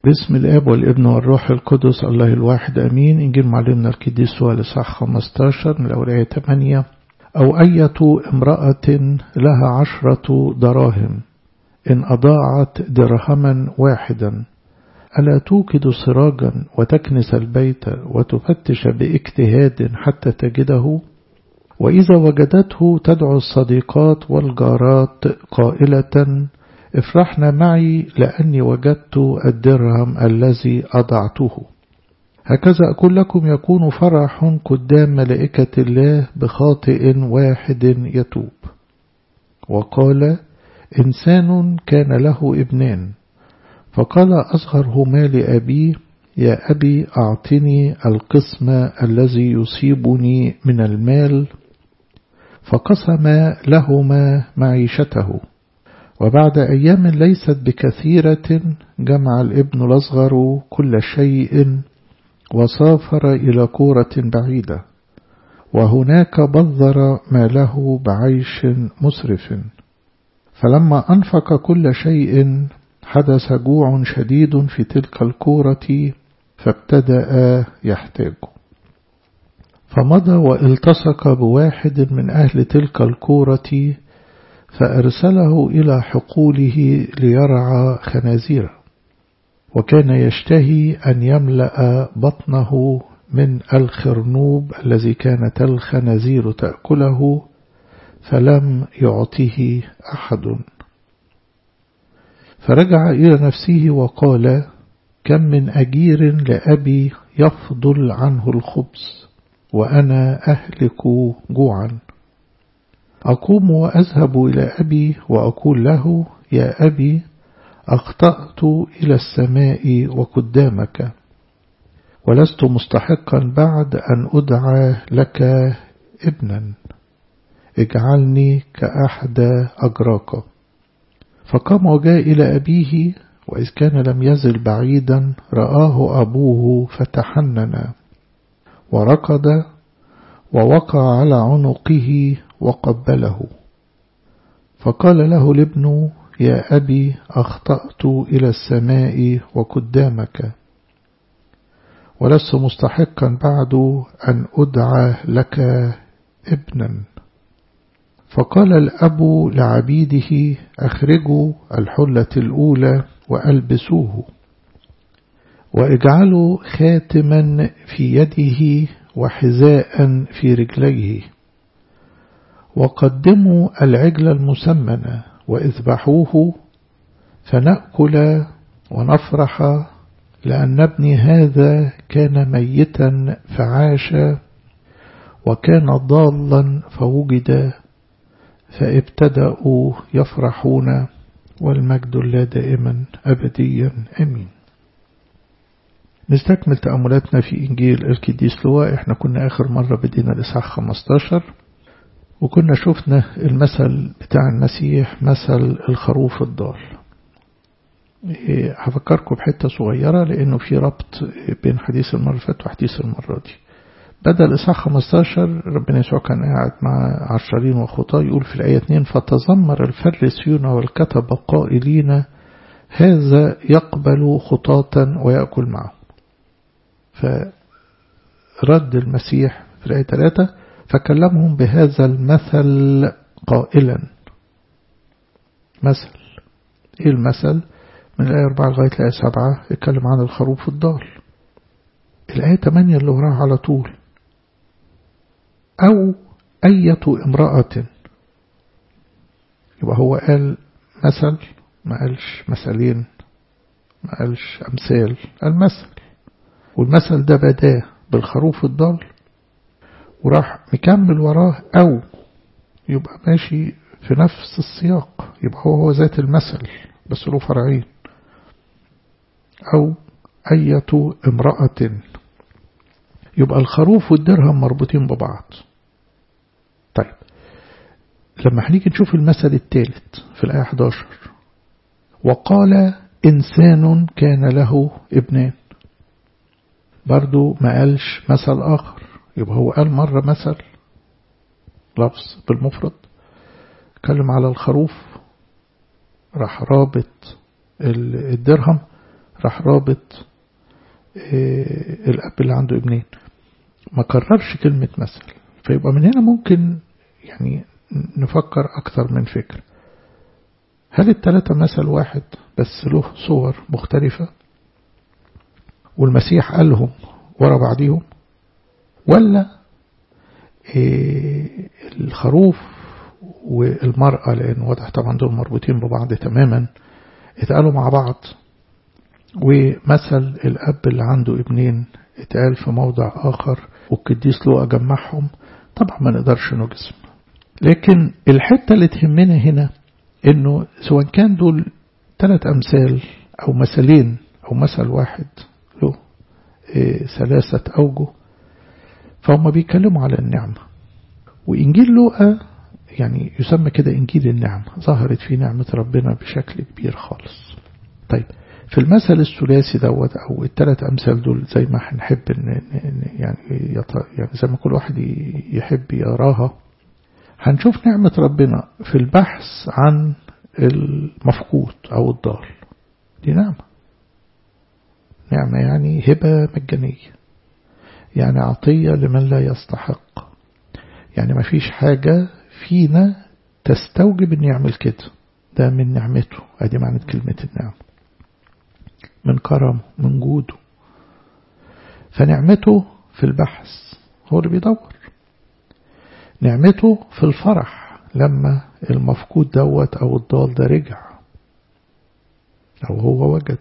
باسم الاب والابن والروح القدس الله الواحد امين انجيل معلمنا القديس لصح 15 من الاولية 8 او اية امرأة لها عشرة دراهم ان اضاعت درهما واحدا ألا توقد سراجا وتكنس البيت وتفتش باجتهاد حتى تجده وإذا وجدته تدعو الصديقات والجارات قائلة افرحنا معي لأني وجدت الدرهم الذي أضعته هكذا أقول لكم يكون فرح قدام ملائكة الله بخاطئ واحد يتوب وقال إنسان كان له ابنان فقال أصغرهما لأبيه يا أبي أعطني القسم الذي يصيبني من المال فقسم لهما معيشته وبعد أيام ليست بكثيرة جمع الابن الأصغر كل شيء وسافر إلى كورة بعيدة وهناك بذر ماله بعيش مسرف فلما أنفق كل شيء حدث جوع شديد في تلك الكورة فابتدأ يحتاج فمضى والتصق بواحد من أهل تلك الكورة فأرسله إلى حقوله ليرعى خنازير وكان يشتهي أن يملأ بطنه من الخرنوب الذي كانت الخنازير تأكله فلم يعطه أحد فرجع إلى نفسه وقال كم من أجير لأبي يفضل عنه الخبز وأنا أهلك جوعا أقوم وأذهب إلى أبي وأقول له يا أبي أخطأت إلى السماء وقدامك ولست مستحقا بعد أن أدعى لك ابنا اجعلني كأحد أجراك فقام وجاء إلى أبيه وإذ كان لم يزل بعيدا رآه أبوه فتحنن وركض ووقع على عنقه وقبله فقال له الابن يا أبي أخطأت إلى السماء وقدامك ولست مستحقا بعد أن أدعى لك ابنا فقال الأب لعبيده أخرجوا الحلة الأولى وألبسوه واجعلوا خاتما في يده وحذاء في رجليه وقدموا العجل المسمن واذبحوه فنأكل ونفرح لأن ابني هذا كان ميتا فعاش وكان ضالا فوجد فابتدأوا يفرحون والمجد الله دائما أبديا أمين نستكمل تأملاتنا في إنجيل القديس لواء احنا كنا آخر مرة بدينا الإصحاح 15 وكنا شفنا المثل بتاع المسيح مثل الخروف الضال هفكركم بحتة صغيرة لأنه في ربط بين حديث المرة اللي فاتت وحديث المرة دي بدأ الإصحاح 15 ربنا يسوع كان قاعد مع عشرين وخطاه يقول في الآية 2 فتذمر الفريسيون والكتب قائلين هذا يقبل خطاة ويأكل معه فرد المسيح في الآية 3 فكلمهم بهذا المثل قائلا مثل ايه المثل من الآية 4 لغاية الآية 7 يتكلم عن الخروف الضال الآية 8 اللي وراها على طول أو أية امرأة يبقى هو قال مثل ما قالش مثلين ما قالش أمثال المثل والمثل ده بداه بالخروف الضال وراح مكمل وراه أو يبقى ماشي في نفس السياق يبقى هو هو ذات المثل بس له فرعين أو أية امرأة يبقى الخروف والدرهم مربوطين ببعض طيب لما هنيجي نشوف المثل الثالث في الآية 11 وقال إنسان كان له ابنان برضو ما قالش مثل آخر يبقى هو قال مرة مثل لفظ بالمفرد اتكلم على الخروف راح رابط الدرهم راح رابط الأب اللي عنده ابنين ما كررش كلمة مثل فيبقى من هنا ممكن يعني نفكر أكثر من فكر هل التلاتة مثل واحد بس له صور مختلفة والمسيح قالهم ورا بعضيهم ولا إيه الخروف والمرأة لأن واضح طبعا دول مربوطين ببعض تماما اتقالوا مع بعض ومثل الأب اللي عنده ابنين اتقال في موضع آخر والقديس لوقا جمعهم طبعا ما نقدرش نجزم لكن الحتة اللي تهمنا هنا انه سواء كان دول ثلاث أمثال أو مثلين أو مثل واحد له إيه ثلاثة أوجه فهم بيتكلموا على النعمة وإنجيل لوقا يعني يسمى كده إنجيل النعمة ظهرت فيه نعمة ربنا بشكل كبير خالص طيب في المثل الثلاثي دوت أو الثلاث أمثال دول زي ما هنحب يعني يعني زي ما كل واحد يحب يراها هنشوف نعمة ربنا في البحث عن المفقود أو الضال دي نعمة نعمة يعني هبة مجانية يعني عطية لمن لا يستحق يعني ما فيش حاجة فينا تستوجب ان يعمل كده ده من نعمته ادي معنى كلمة النعمة من كرمه من جوده فنعمته في البحث هو اللي بيدور نعمته في الفرح لما المفقود دوت او الضال ده رجع او هو وجده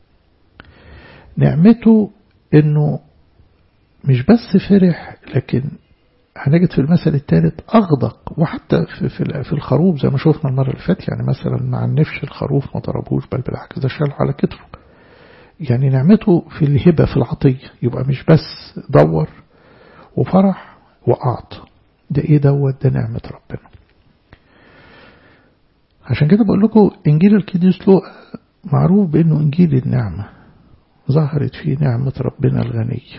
نعمته انه مش بس فرح لكن هنجد في المثل الثالث أغدق وحتى في, في, في الخروف زي ما شفنا المرة اللي فاتت يعني مثلا ما عنفش الخروف ما ضربوش بل بالعكس ده شاله على كتفه يعني نعمته في الهبة في العطية يبقى مش بس دور وفرح وأعطى ده إيه دوت ده نعمة ربنا عشان كده بقول لكم إنجيل القديس لوقا معروف بأنه إنجيل النعمة ظهرت فيه نعمة ربنا الغنية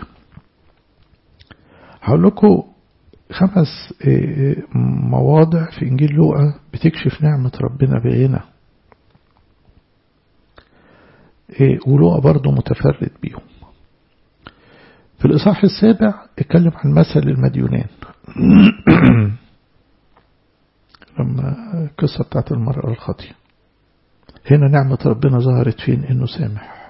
هقول لكم خمس مواضع في إنجيل لوقا بتكشف نعمة ربنا بعينه ولوقا برضه متفرد بيهم في الإصحاح السابع اتكلم عن مثل المديونان لما القصة بتاعت المرأة الخاطية هنا نعمة ربنا ظهرت فين إنه سامح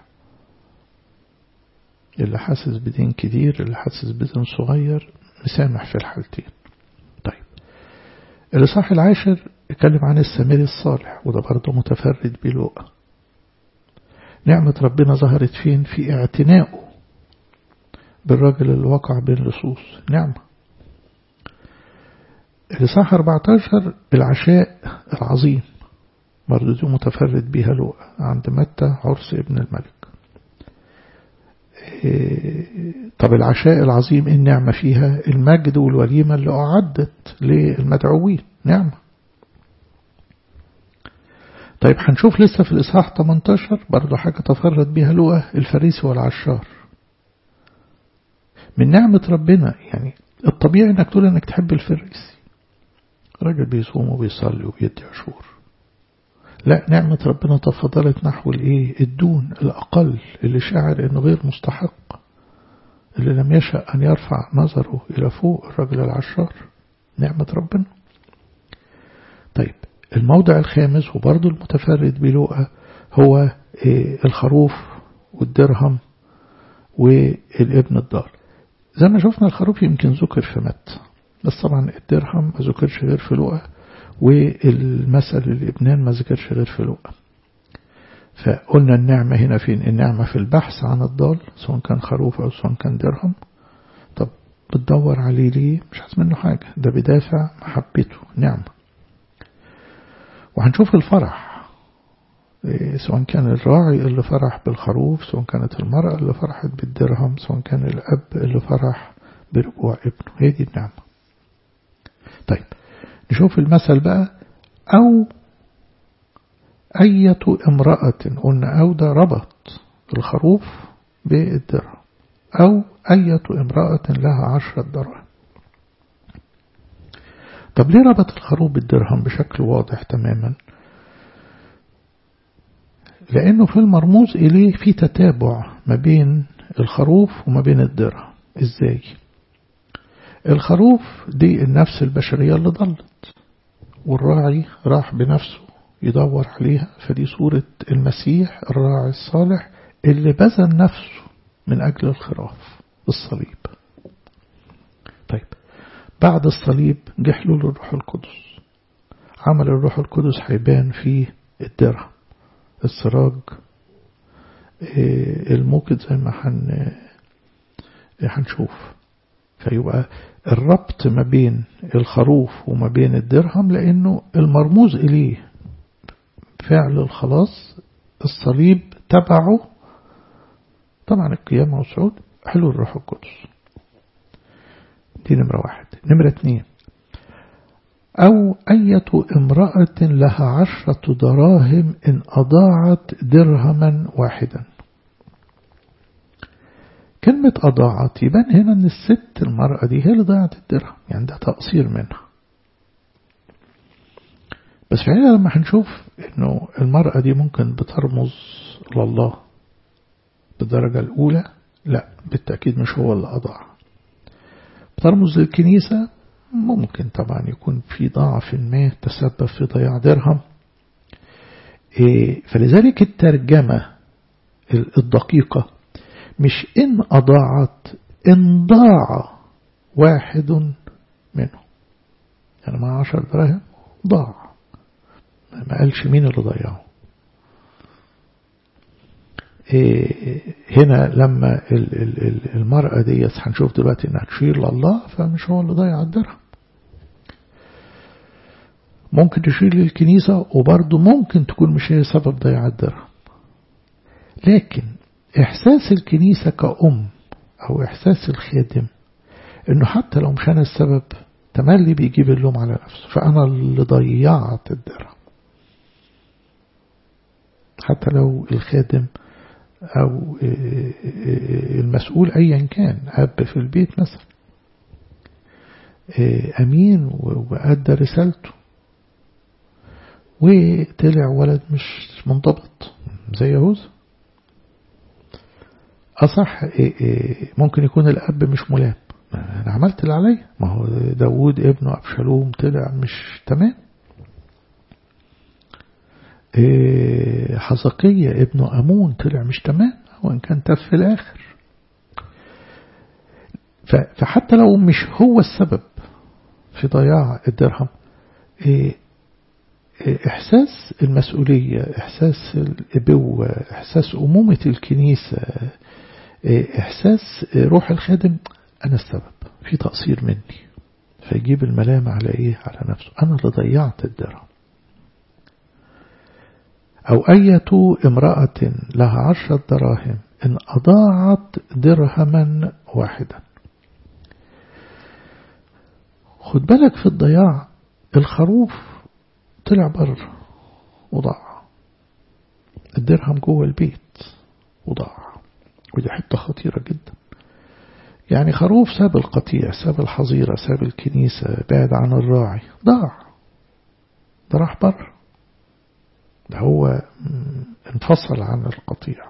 اللي حاسس بدين كتير اللي حاسس بدين صغير مسامح في الحالتين طيب الإصحاح العاشر اتكلم عن السامري الصالح وده برضه متفرد بلوقا نعمة ربنا ظهرت فين في اعتنائه بالراجل اللي وقع بين لصوص نعمة الإصحاح 14 العشاء العظيم برضه دي متفرد بيها لوقا عند متى عرس ابن الملك طب العشاء العظيم النعمة فيها المجد والوليمة اللي أعدت للمدعوين نعمة طيب هنشوف لسه في الإصحاح 18 برضو حاجة تفرد بها لقى الفريسي والعشار من نعمة ربنا يعني الطبيعي انك تقول انك تحب الفريسي راجل بيصوم وبيصلي وبيدي عشور لا نعمة ربنا تفضلت نحو الايه الدون الأقل اللي شاعر انه غير مستحق اللي لم يشأ أن يرفع نظره إلى فوق الرجل العشار نعمة ربنا طيب الموضع الخامس وبرضه المتفرد بلوقا هو الخروف والدرهم والابن الدار زي ما شفنا الخروف يمكن ذكر في مت بس طبعا الدرهم ما ذكرش غير في لوقا والمثل الابنان ما ذكرش غير في لوقا فقلنا النعمة هنا فين النعمة في البحث عن الضال سواء كان خروف أو سواء كان درهم طب بتدور عليه ليه مش عايز منه حاجة ده بدافع محبته نعمة وهنشوف الفرح سواء كان الراعي اللي فرح بالخروف سواء كانت المرأة اللي فرحت بالدرهم سواء كان الأب اللي فرح برجوع ابنه هي دي النعمة طيب نشوف المثل بقى أو أية امرأة قلنا أو ده ربط الخروف بالدرهم أو أية امرأة لها عشرة دراهم طب ليه ربط الخروف بالدرهم بشكل واضح تماما لأنه في المرموز إليه في تتابع ما بين الخروف وما بين الدرهم إزاي الخروف دي النفس البشرية اللي ضلت والراعي راح بنفسه يدور عليها فدي صورة المسيح الراعي الصالح اللي بذل نفسه من أجل الخراف الصليب طيب بعد الصليب جه حلول الروح القدس عمل الروح القدس هيبان في الدرهم السراج الموقد زي ما هن هنشوف فيبقى الربط ما بين الخروف وما بين الدرهم لأنه المرموز إليه فعل الخلاص الصليب تبعه طبعا القيامة والصعود حلو الروح القدس دي نمرة واحد نمرة اتنين أو أية امرأة لها عشرة دراهم إن أضاعت درهما واحدا كلمة أضاعت يبان هنا أن الست المرأة دي هي اللي ضيعت الدرهم يعني ده تقصير منها بس فعلا لما هنشوف أنه المرأة دي ممكن بترمز لله بالدرجة الأولى لا بالتأكيد مش هو اللي أضاع بترمز للكنيسة ممكن طبعا يكون في ضعف ما تسبب في ضياع درهم فلذلك الترجمة الدقيقة مش إن أضاعت إن ضاع واحد منه يعني مع عشر دراهم ضاع ما قالش مين اللي ضيعه هنا لما المرأة دي هنشوف دلوقتي انها تشير لله فمش هو اللي ضيع الدرهم ممكن تشير للكنيسة وبرضه ممكن تكون مش هي سبب ضياع الدرهم لكن إحساس الكنيسة كأم أو إحساس الخادم إنه حتى لو مش أنا السبب تملي بيجيب اللوم على نفسه فأنا اللي ضيعت الدرهم حتى لو الخادم أو المسؤول أيا كان أب في البيت مثلا أمين وأدى رسالته وطلع ولد مش منضبط زي يهوذا أصح ممكن يكون الأب مش ملام أنا عملت اللي عليا ما هو داود ابنه أبشالوم طلع مش تمام حزقية ابنه أمون طلع مش تمام وإن كان تف في الآخر فحتى لو مش هو السبب في ضياع الدرهم إحساس المسؤولية إحساس الإبوة إحساس أمومة الكنيسة إحساس روح الخادم أنا السبب في تقصير مني فيجيب الملام على إيه على نفسه أنا اللي ضيعت الدرهم أو أية امرأة لها عشرة دراهم إن أضاعت درهما واحدا خد بالك في الضياع الخروف طلع بره وضاع الدرهم جوه البيت وضاع ودي حتة خطيرة جدا يعني خروف ساب القطيع ساب الحظيرة ساب الكنيسة بعد عن الراعي ضاع ده راح بره ده هو انفصل عن القطيع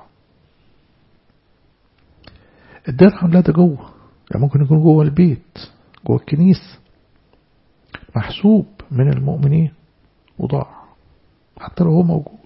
الدرهم لا ده جوه يعني ممكن يكون جوه البيت جوه الكنيسة محسوب من المؤمنين وضاع حتى لو هو موجود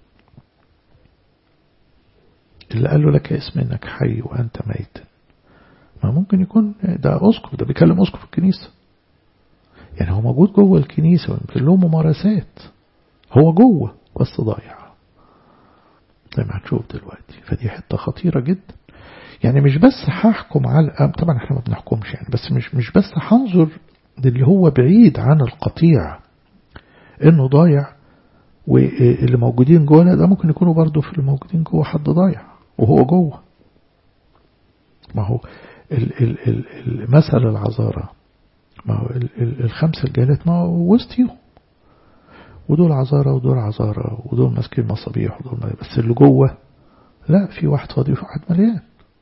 اللي قال له لك اسم انك حي وانت ميت ما ممكن يكون ده اسقف ده بيكلم اسقف الكنيسة يعني هو موجود جوه الكنيسة ويمكن له ممارسات هو جوه بس ضايع زي ما هنشوف دلوقتي فدي حتة خطيرة جدا يعني مش بس هحكم على طبعا احنا ما بنحكمش يعني بس مش مش بس هنظر اللي هو بعيد عن القطيع انه ضايع واللي موجودين جوه لا ده ممكن يكونوا برضه في اللي موجودين جوه حد ضايع وهو جوه ما هو المثل العذارى ما هو الخمسة الجالات ما هو وسطيهم ودول عذارى ودول عذارى ودول ماسكين مصابيح ودول ماسكين بس اللي جوه لا في واحد فاضي وفي واحد مليان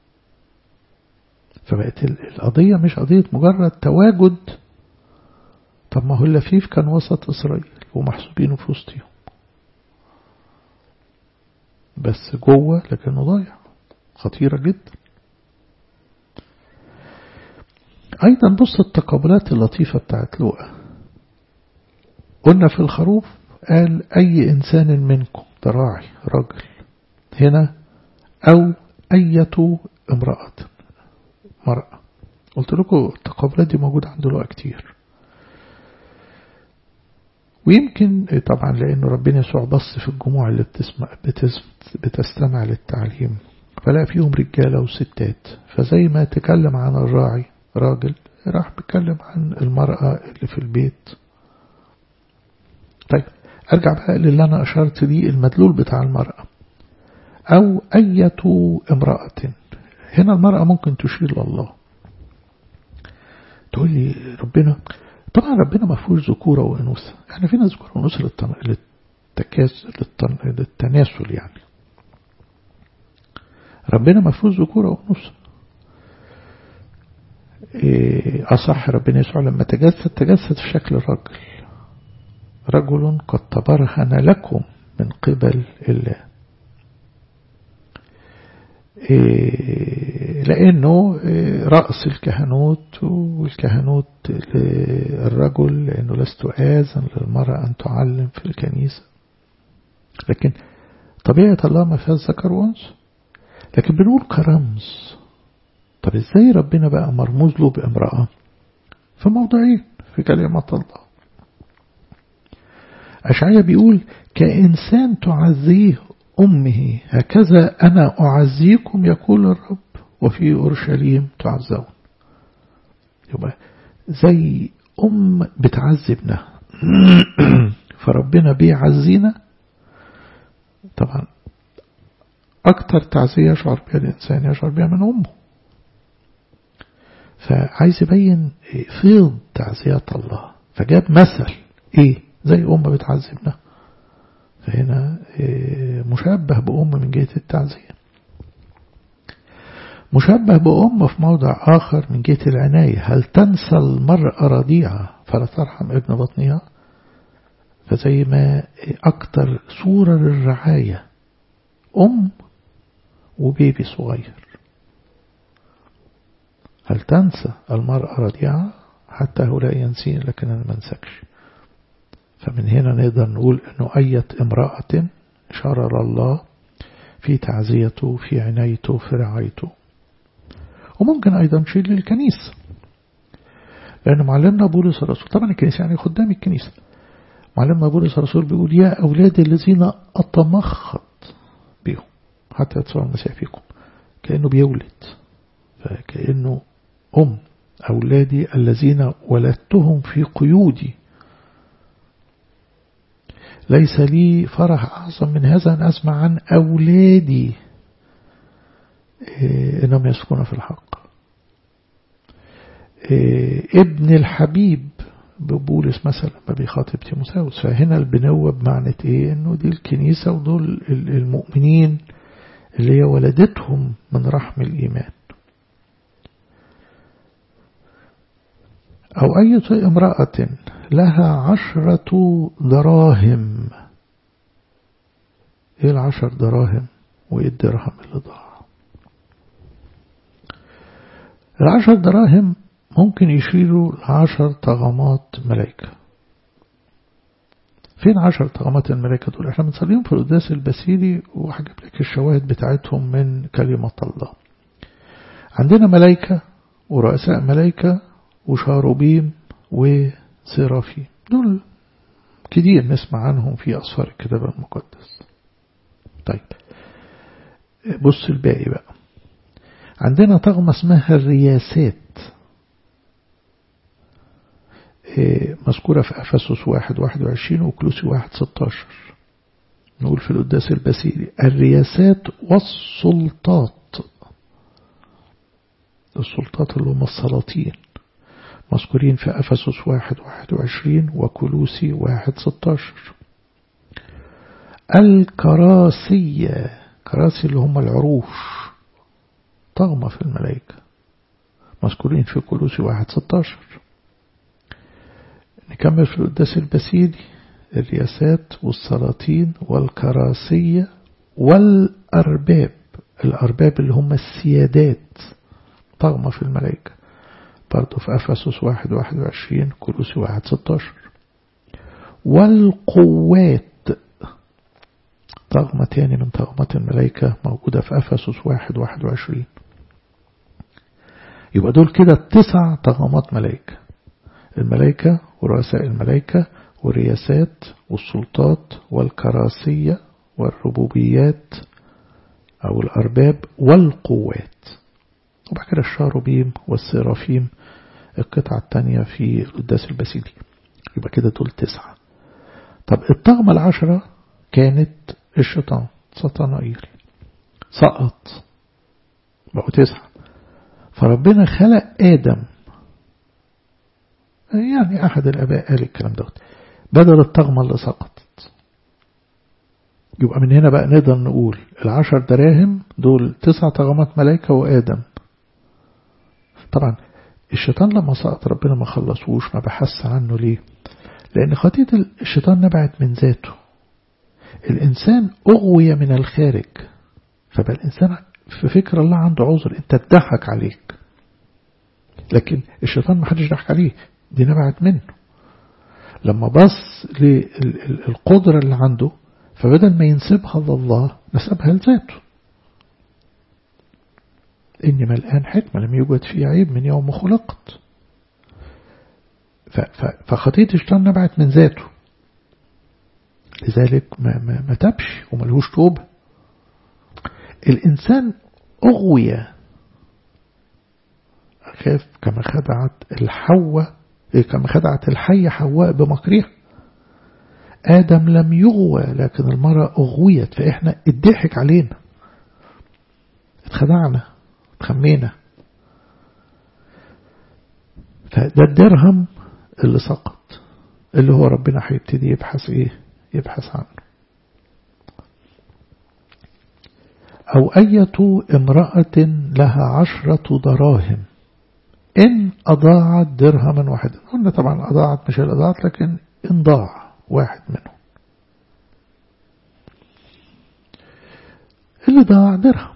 فبقت القضية مش قضية مجرد تواجد طب ما هو اللفيف كان وسط إسرائيل ومحسوبينه في وسطهم بس جوه لكنه ضايع خطيرة جدا أيضا بص التقابلات اللطيفة بتاعت لوقا قلنا في الخروف قال أي إنسان منكم تراعي رجل هنا أو أية امرأة مرأة قلت لكم التقابلات دي موجودة عند لوقا كتير ويمكن طبعا لأنه ربنا يسوع بص في الجموع اللي بتسمع بتستمع للتعليم فلا فيهم رجالة وستات فزي ما تكلم عن الراعي راجل راح بيتكلم عن المرأة اللي في البيت طيب أرجع بقى للي أنا أشرت ليه المدلول بتاع المرأة أو أية امرأة هنا المرأة ممكن تشير لله تقول لي ربنا طبعا ربنا ما فيهوش ذكورة وأنوثة يعني فينا ذكورة وأنوثة للتكاس للتناسل يعني ربنا ما فيهوش ذكورة وأنوثة أصح ربنا يسوع لما تجسد تجسد في شكل الرجل رجل قد تبرهن لكم من قبل الله لأنه رأس الكهنوت والكهنوت للرجل لأنه لست آذن للمرأة أن تعلم في الكنيسة لكن طبيعة الله ما فيها ذكر وأنثى لكن بنقول كرمز طب ازاي ربنا بقى مرموز له بامرأة في موضعين في كلمة الله أشعية بيقول كإنسان تعزيه أمه هكذا أنا أعزيكم يقول الرب وفي أورشليم تعزون يبقى زي أم بتعزي ابنها فربنا بيعزينا طبعا أكتر تعزية يشعر بها الإنسان يشعر بها من أمه فعايز يبين فيض تعزيات الله فجاب مثل ايه زي ام بتعزي ابنها فهنا مشبه بأم من جهة التعزية مشبه بأم في موضع آخر من جهة العناية هل تنسى المرأة رضيعة فلا ترحم ابن بطنها فزي ما أكتر صورة للرعاية أم وبيبي صغير هل تنسى المرأة رضيعة حتى هؤلاء ينسين لكن أنا ما انسكش فمن هنا نقدر نقول أنه أية امرأة شرر الله في تعزيته في عنايته في رعايته وممكن أيضا شيء للكنيسة لأن معلمنا بولس الرسول طبعا الكنيسة يعني خدام الكنيسة معلمنا بولس الرسول بيقول يا أولاد الذين أتمخض بهم حتى يتصور المسيح فيكم كأنه بيولد فكأنه أم أولادي الذين ولدتهم في قيودي ليس لي فرح أعظم من هذا أن أسمع عن أولادي إنهم يسكنون في الحق ابن الحبيب ببولس مثلا ما بيخاطب تيموساوس فهنا البنوة بمعنى ايه انه دي الكنيسة ودول المؤمنين اللي هي ولدتهم من رحم الإيمان أو أي امرأة لها عشرة دراهم إيه العشر دراهم وإيه الدرهم اللي ضاع العشر دراهم ممكن يشيلوا العشر طغمات ملائكة فين عشر طغمات الملائكة دول احنا بنصليهم في القداس البسيلي وهجيب لك الشواهد بتاعتهم من كلمة الله عندنا ملائكة ورؤساء ملائكة وشاروبيم وسرافيم دول كتير نسمع عنهم في أسفار الكتاب المقدس طيب بص الباقي بقى عندنا طغمة اسمها الرياسات مذكورة في أفسس واحد واحد وعشرين وكلوسي واحد ستاشر نقول في القداس البسيري الرياسات والسلطات السلطات اللي هم السلاطين مذكورين في أفسس واحد واحد وعشرين وكلوسي واحد ستاشر الكراسية كراسي اللي هم العروش طغمة في الملائكة مذكورين في كلوسي واحد ستاشر نكمل في القداس البسيلي الرياسات والسلاطين والكراسية والأرباب الأرباب اللي هم السيادات طغمة في الملائكة برضو في أفسس واحد واحد وعشرين كلوسي واحد ستاشر والقوات طغمة تاني من طغمات الملائكة موجودة في أفسس واحد واحد وعشرين يبقى دول كده تسع طغمات ملائكة الملائكة ورؤساء الملائكة والرياسات والسلطات والكراسية والربوبيات أو الأرباب والقوات وبعد كده الشاروبيم والسرافيم القطعة الثانية في القداس البسيلي يبقى كده دول تسعة طب الطغمة العشرة كانت الشيطان سطنائيل سقط بقوا تسعة فربنا خلق آدم يعني أحد الآباء قال الكلام دوت بدل الطغمة اللي سقطت يبقى من هنا بقى نقدر نقول العشر دراهم دول تسع طغمات ملائكة وآدم طبعا الشيطان لما سقط ربنا ما خلصوش ما بحث عنه ليه لأن خطية الشيطان نبعت من ذاته الإنسان أغوي من الخارج فبقى الإنسان في فكر الله عنده عذر أنت اتضحك عليك لكن الشيطان ما حدش ضحك عليه دي نبعت منه لما بص للقدرة اللي عنده فبدل ما ينسبها لله نسبها لذاته إنما الآن حكمة لم يوجد فيه عيب من يوم خلقت فخطية الشيطان نبعت من ذاته لذلك ما, ما, ما تبش وملهوش توبة الإنسان أغوية خاف كما خدعت الحوة كما خدعت الحية حواء بمكرها آدم لم يغوى لكن المرأة أغويت فإحنا اتضحك علينا اتخدعنا اتخمينا فده الدرهم اللي سقط اللي هو ربنا هيبتدي يبحث ايه يبحث عنه أو أية امرأة لها عشرة دراهم إن أضاعت درهما واحدا قلنا طبعا أضاعت مش الأضاعت لكن إن ضاع واحد منهم اللي ضاع درهم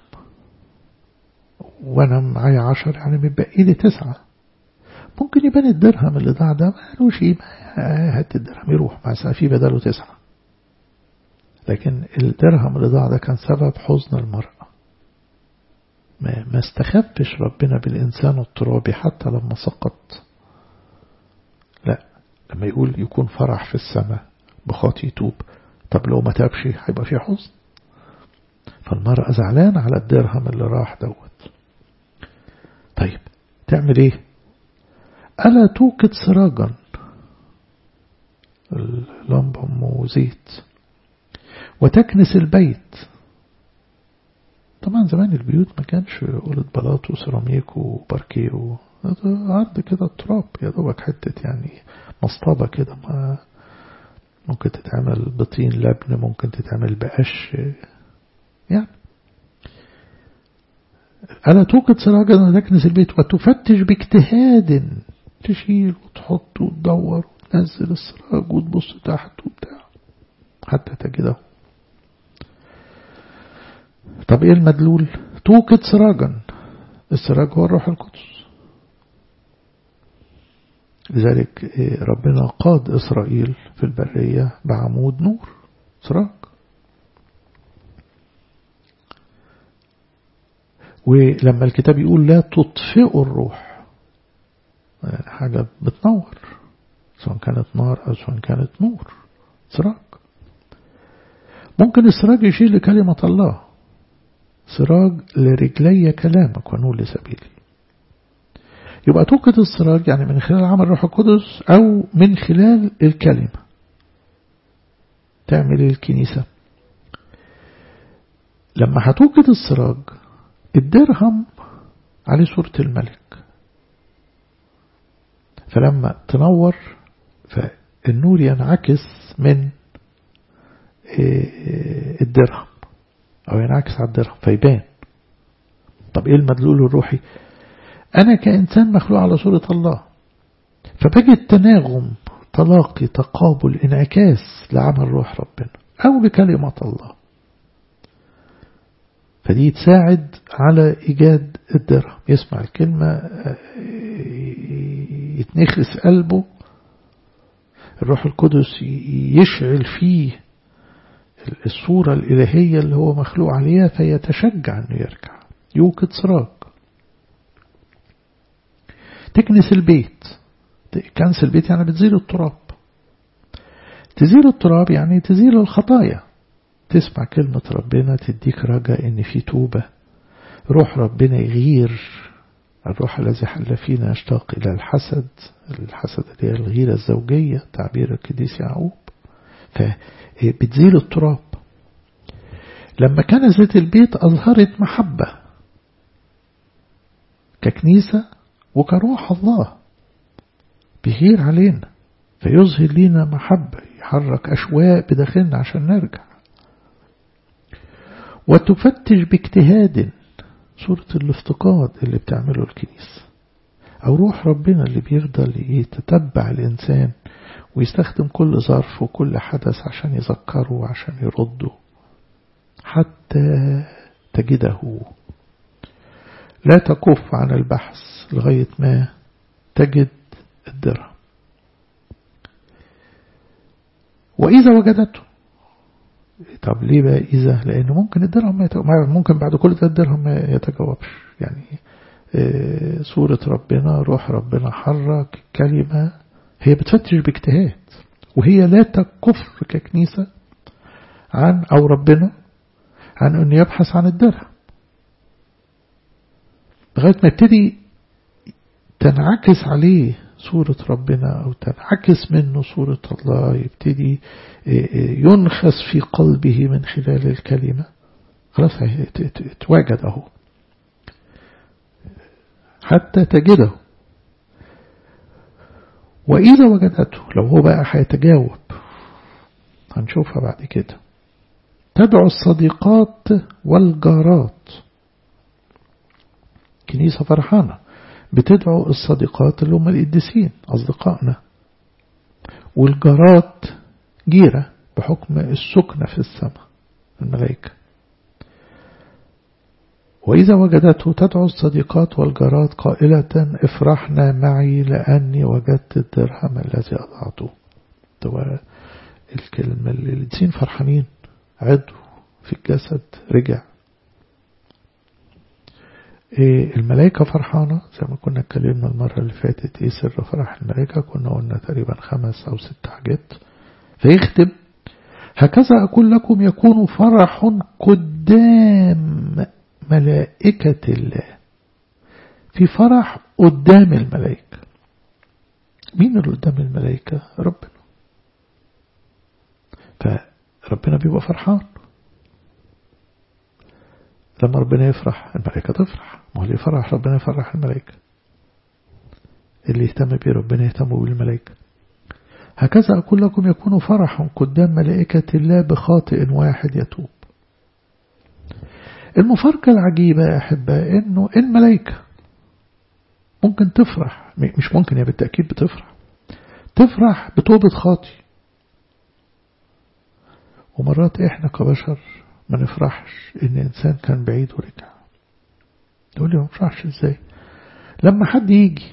وأنا معايا عشر يعني متبقي لي تسعة ممكن يبان الدرهم اللي ضاع ده مالوش قيمة هات الدرهم يروح مع في بداله تسعة لكن الدرهم اللي ضاع ده كان سبب حزن المرأة ما, ما استخفش ربنا بالإنسان الترابي حتى لما سقط لا لما يقول يكون فرح في السماء بخاطي يتوب طب لو ما تابش هيبقى في حزن فالمرأة زعلان على الدرهم اللي راح دوت طيب تعمل ايه ألا توقد سراجا اللمبة أم زيت وتكنس البيت طبعا زمان البيوت ما كانش قولة بلاط وسيراميك وباركيه و... عرض كده التراب يا دوبك حتة يعني مصطبة كده ما ممكن تتعمل بطين لبن ممكن تتعمل بقش يعني ألا توقد سراجا وتكنس البيت وتفتش باجتهاد تشيل وتحط وتدور وتنزل السراج وتبص تحت وبتاع حتى تجده طب ايه المدلول توقد سراجا السراج هو الروح القدس لذلك ربنا قاد إسرائيل في البرية بعمود نور سراج ولما الكتاب يقول لا تطفئوا الروح يعني حاجة بتنور سواء كانت نار أو سواء كانت نور سراج ممكن السراج يشيل لكلمة الله سراج لرجلي كلامك ونور لسبيلي يبقى توقد السراج يعني من خلال عمل الروح القدس أو من خلال الكلمة تعمل الكنيسة لما هتوقد السراج الدرهم عليه صورة الملك فلما تنور فالنور ينعكس من الدرهم أو ينعكس على الدرهم فيبان طب إيه المدلول الروحي أنا كإنسان مخلوق على صورة الله فبجد تناغم تلاقي تقابل انعكاس لعمل روح ربنا أو لكلمة الله فدي تساعد على إيجاد الدرهم يسمع الكلمة يتنخس قلبه الروح القدس يشعل فيه الصورة الإلهية اللي هو مخلوق عليها فيتشجع أنه يرجع يوقد سراج تكنس البيت كنس البيت يعني بتزيل التراب تزيل التراب يعني تزيل الخطايا تسمع كلمة ربنا تديك رجاء ان في توبة روح ربنا يغير الروح الذي حل فينا يشتاق إلى الحسد الحسد اللي هي الغيرة الزوجية تعبير القديس يعقوب فبتزيل التراب لما كنزت البيت أظهرت محبة ككنيسة وكروح الله بيغير علينا فيظهر لنا محبة يحرك أشواق بداخلنا عشان نرجع وتفتش باجتهاد صورة الافتقاد اللي بتعمله الكنيسة أو روح ربنا اللي بيفضل يتتبع الإنسان ويستخدم كل ظرف وكل حدث عشان يذكره وعشان يرده حتى تجده لا تكف عن البحث لغاية ما تجد الدرهم وإذا وجدته طب ليه بقى إذا لأنه ممكن الدرهم ما يتجاوب ممكن بعد كل ده الدرهم ما يتجاوبش يعني سورة ربنا روح ربنا حرك كلمة هي بتفتش باجتهاد وهي لا تكف ككنيسة عن أو ربنا عن أن يبحث عن الدرهم لغاية ما يبتدي تنعكس عليه صورة ربنا أو تنعكس منه صورة الله يبتدي ينخس في قلبه من خلال الكلمة خلاص اتواجد أهو حتى تجده وإذا وجدته لو هو بقى هيتجاوب هنشوفها بعد كده تدعو الصديقات والجارات كنيسة فرحانة بتدعو الصديقات اللي هم القديسين أصدقائنا والجارات جيرة بحكم السكنة في السماء الملائكة وإذا وجدته تدعو الصديقات والجارات قائلة افرحنا معي لأني وجدت الدرهم الذي أضعته ده الكلمة اللي القديسين فرحانين عضو في الجسد رجع إيه الملائكة فرحانة زي ما كنا اتكلمنا المرة اللي فاتت ايه سر فرح الملائكة كنا قلنا تقريبا خمس او ست حاجات فيختم هكذا أقول لكم يكون فرح قدام ملائكة الله في فرح قدام الملائكة مين اللي قدام الملائكة ربنا فربنا بيبقى فرحان لما ربنا يفرح الملائكة تفرح ما هو اللي يفرح ربنا يفرح الملائكة اللي يهتم بيه ربنا يهتم بالملائكة هكذا أقول لكم يكون فرح قدام ملائكة الله بخاطئ واحد يتوب المفارقة العجيبة يا أحبة إنه الملائكة ممكن تفرح مش ممكن يا بالتأكيد بتفرح تفرح بتوبة خاطي ومرات إحنا كبشر ما نفرحش إن إنسان كان بعيد ورجع تقول لي ما نفرحش إزاي لما حد يجي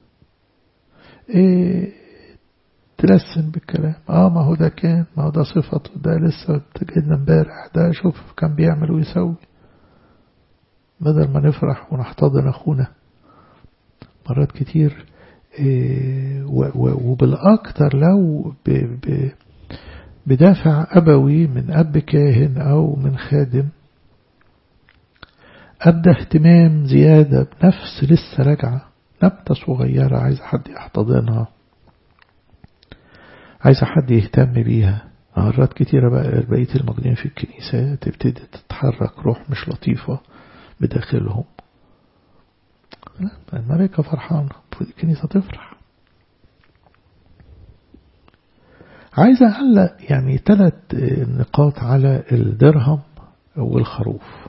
إيه تلسن بالكلام اه ما هو ده كان ما هو ده صفته ده لسه جينا امبارح ده شوف كان بيعمل ويسوي بدل ما نفرح ونحتضن اخونا مرات كتير إيه وبالأكتر لو ب ب بدافع أبوي من أب كاهن أو من خادم أبدأ اهتمام زيادة بنفس لسه راجعة نبتة صغيرة عايز حد يحتضنها عايز حد يهتم بيها مرات كتيرة بقى بقية الموجودين في الكنيسة تبتدي تتحرك روح مش لطيفة بداخلهم لا الملائكة فرحانة الكنيسة تفرح عايز أعلق يعني ثلاث نقاط على الدرهم والخروف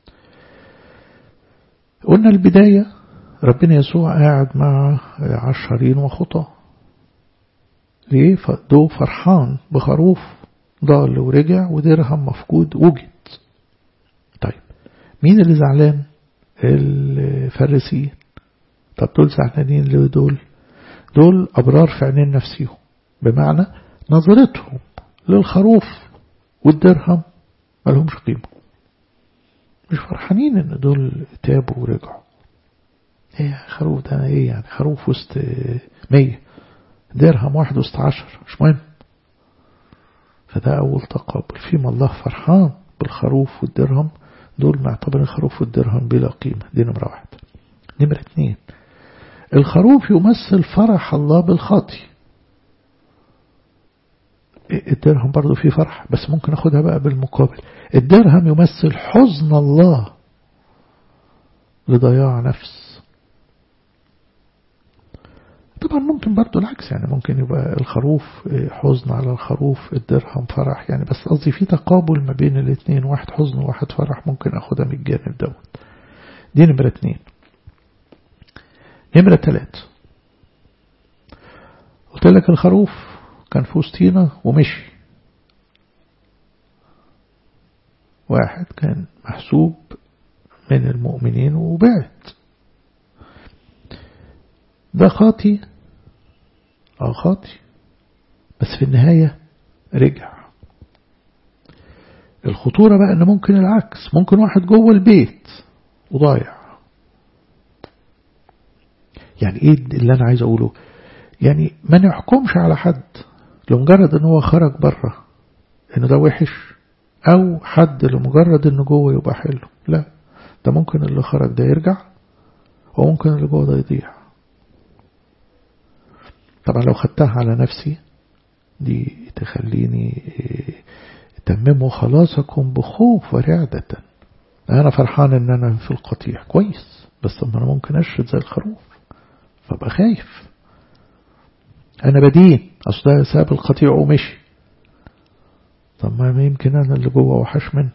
قلنا البداية ربنا يسوع قاعد مع عشرين وخطاه ليه فدو فرحان بخروف ضال ورجع ودرهم مفقود وجد طيب مين اللي زعلان الفارسيين طب دول زعلانين ليه دول دول أبرار في عينين نفسهم بمعنى نظرتهم للخروف والدرهم ما لهمش قيمة مش فرحانين ان دول تابوا ورجعوا ايه خروف ده ايه يعني خروف وسط مية درهم واحد وسط عشر مش مهم فده أول تقابل فيما الله فرحان بالخروف والدرهم دول معتبر الخروف والدرهم بلا قيمة دي نمرة واحد نمرة اتنين الخروف يمثل فرح الله بالخاطي الدرهم برضو فيه فرح بس ممكن أخدها بقى بالمقابل الدرهم يمثل حزن الله لضياع نفس طبعا ممكن برضو العكس يعني ممكن يبقى الخروف حزن على الخروف الدرهم فرح يعني بس قصدي في تقابل ما بين الاثنين واحد حزن وواحد فرح ممكن أخدها من الجانب دوت دي نمرة اتنين نمرة تلات قلت لك الخروف كان في وسطينا ومشي واحد كان محسوب من المؤمنين وبعت ده خاطي اه خاطي بس في النهاية رجع الخطورة بقى ان ممكن العكس ممكن واحد جوه البيت وضايع يعني ايه اللي انا عايز اقوله يعني ما نحكمش على حد لمجرد ان هو خرج بره ان ده وحش او حد لمجرد انه جوه يبقى حلو لا ده ممكن اللي خرج ده يرجع وممكن اللي جوه ده يضيع طبعا لو خدتها على نفسي دي تخليني تمموا خلاصكم بخوف ورعدة أنا فرحان إن أنا في القطيع كويس بس طب أنا ممكن أشرد زي الخروف فبقى خايف أنا بدين أصل ده ساب القطيع ومشي طب ما يمكن أنا اللي جوه وحش منه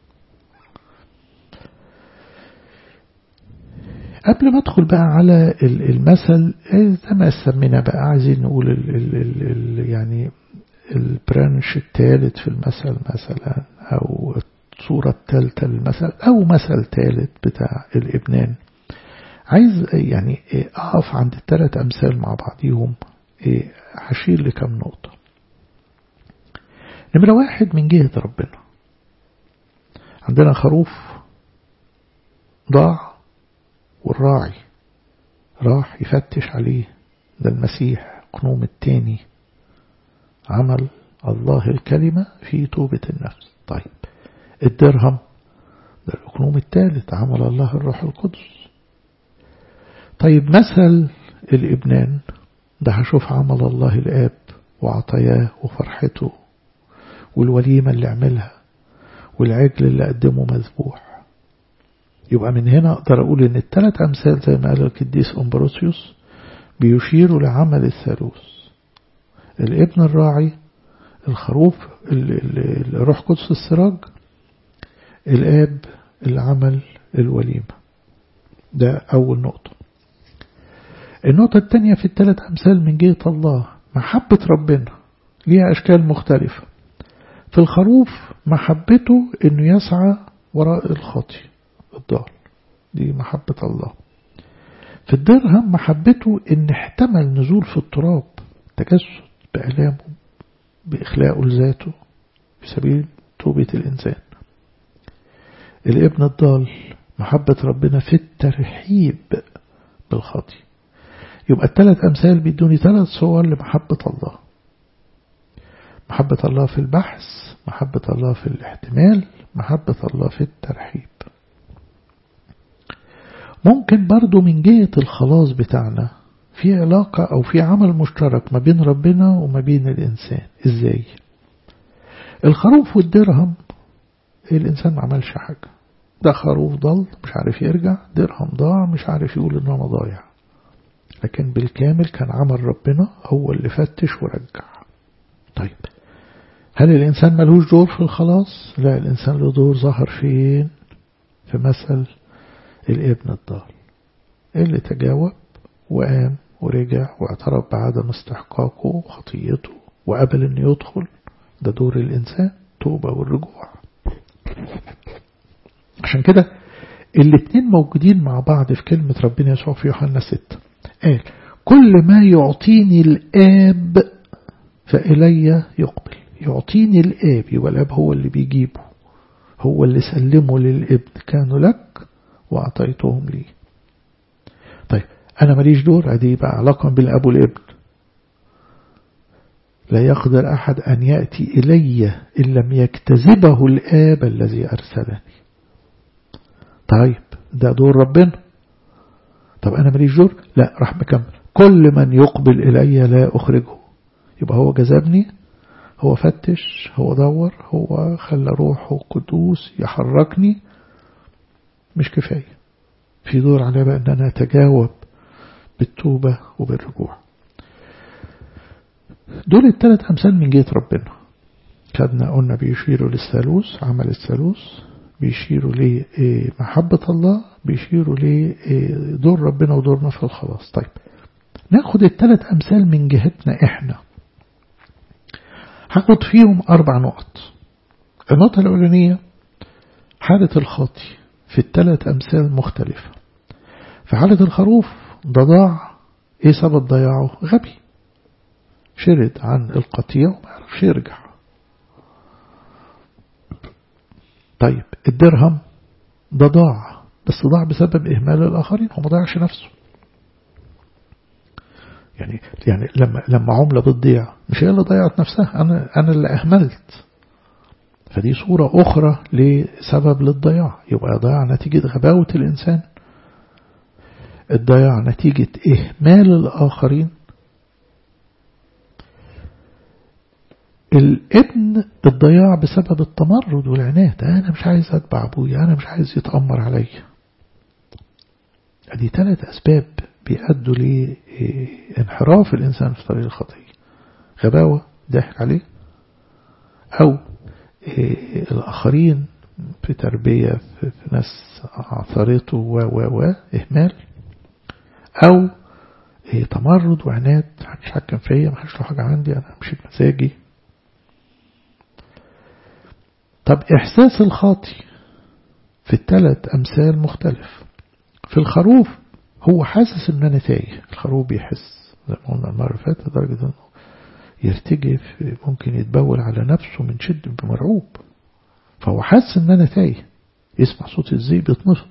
قبل ما ادخل بقى على المثل زي ما سمينا بقى عايزين نقول ال ال ال ال يعني البرانش الثالث في المثل مثلا او الصورة الثالثة للمثل او مثل ثالث بتاع الابنان عايز يعني اقف عند الثلاث امثال مع بعضيهم هشير لكم نقطة نمرة واحد من جهة ربنا عندنا خروف ضاع والراعي راح يفتش عليه ده المسيح قنوم التاني عمل الله الكلمة في توبة النفس طيب الدرهم ده القنوم الثالث عمل الله الروح القدس طيب مثل الإبنان ده هشوف عمل الله الآب وعطاياه وفرحته والوليمة اللي عملها والعجل اللي قدمه مذبوح يبقى من هنا أقدر أقول إن الثلاث أمثال زي ما قال القديس أمبروسيوس بيشيروا لعمل الثالوث الابن الراعي الخروف الروح قدس السراج الآب اللي عمل الوليمة ده أول نقطة النقطة الثانية في الثلاث أمثال من جهة الله محبة ربنا ليها أشكال مختلفة في الخروف محبته أنه يسعى وراء الخاطئ الضال دي محبة الله في الدرهم محبته ان احتمل نزول في التراب تجسد بألامه بإخلاقه لذاته في سبيل توبة الإنسان الابن الضال محبة ربنا في الترحيب بالخاطي يبقى الثلاث أمثال بيدوني ثلاث صور لمحبة الله محبة الله في البحث محبة الله في الاحتمال محبة الله في الترحيب ممكن برضو من جهة الخلاص بتاعنا في علاقة أو في عمل مشترك ما بين ربنا وما بين الإنسان إزاي الخروف والدرهم الإنسان ما عملش حاجة ده خروف ضل مش عارف يرجع درهم ضاع مش عارف يقول إن أنا ضايع لكن بالكامل كان عمل ربنا هو اللي فتش ورجع طيب هل الإنسان ملوش دور في الخلاص لا الإنسان له دور ظهر فين في مثل الابن الضال اللي تجاوب وقام ورجع واعترف بعدم استحقاقه وخطيته وقبل انه يدخل ده دور الإنسان توبة والرجوع عشان كده الاتنين موجودين مع بعض في كلمة ربنا يسوع في يوحنا 6 قال كل ما يعطيني الآب فإلي يقبل يعطيني الآب يبقى الآب هو اللي بيجيبه هو اللي سلمه للابن كانوا لك وأعطيتهم لي طيب أنا ماليش دور أدي بقى علاقة بالأب والابن لا يقدر أحد أن يأتي إلي إن لم يكتذبه الآب الذي أرسلني طيب ده دور ربنا طب أنا ماليش دور لا راح مكمل كل من يقبل إلي لا أخرجه يبقى هو جذبني هو فتش هو دور هو خلى روحه قدوس يحركني مش كفاية في دور على بقى أن أنا أتجاوب بالتوبة وبالرجوع دول الثلاث أمثال من جهة ربنا خدنا قلنا بيشيروا للثالوث عمل الثالوث بيشيروا لمحبة الله بيشيروا لدور ربنا ودورنا في الخلاص طيب ناخد الثلاث أمثال من جهتنا إحنا هاخد فيهم أربع نقط النقطة الأولانية حالة الخاطي في الثلاث أمثال مختلفة في حالة الخروف ده ضاع إيه سبب ضياعه غبي شرد عن القطيع وما يعرفش يرجع طيب الدرهم ده ضاع بس ضاع بسبب إهمال الآخرين هو ما ضيعش نفسه يعني يعني لما لما عملة بتضيع مش هي اللي ضيعت نفسها أنا أنا اللي أهملت فدي صورة أخرى لسبب للضياع يبقى ضياع نتيجة غباوة الإنسان الضياع نتيجة إهمال الآخرين الابن الضياع بسبب التمرد والعناد أنا مش عايز أتبع أبويا أنا مش عايز يتأمر عليا دي ثلاث أسباب بيأدوا لانحراف الإنسان في طريق الخطية غباوة ضحك عليه أو الآخرين في تربية في ناس عثرته و و و إهمال أو تمرد وعناد محدش حكم فيا محدش له حاجة عندي أنا مشيت مزاجي طب إحساس الخاطي في الثلاث أمثال مختلف في الخروف هو حاسس ان انا تايه الخروف بيحس زي ما قلنا المرة اللي فاتت لدرجة انه يرتجف ممكن يتبول على نفسه من شد بمرعوب فهو حاسس ان انا تايه يسمع صوت الزي بيتنفض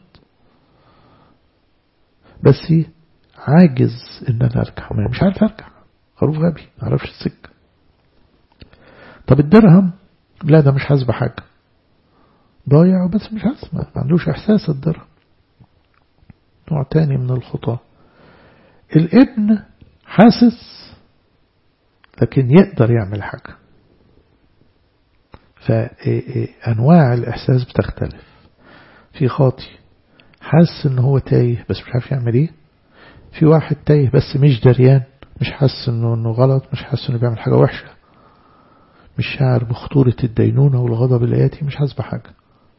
بس عاجز ان انا ارجع مش عارف ارجع خروف غبي ما عرفش السكة طب الدرهم لا ده مش حاسس بحاجة ضايع بس مش حاسس ما عندوش احساس الدرهم نوع تاني من الخطاة الابن حاسس لكن يقدر يعمل حاجة فأنواع الإحساس بتختلف في خاطي حاسس ان هو تايه بس مش عارف يعمل ايه في واحد تايه بس مش دريان مش حاسس انه انه غلط مش حاسس انه بيعمل حاجة وحشة مش شاعر بخطورة الدينونة والغضب الآتي مش حاسس بحاجة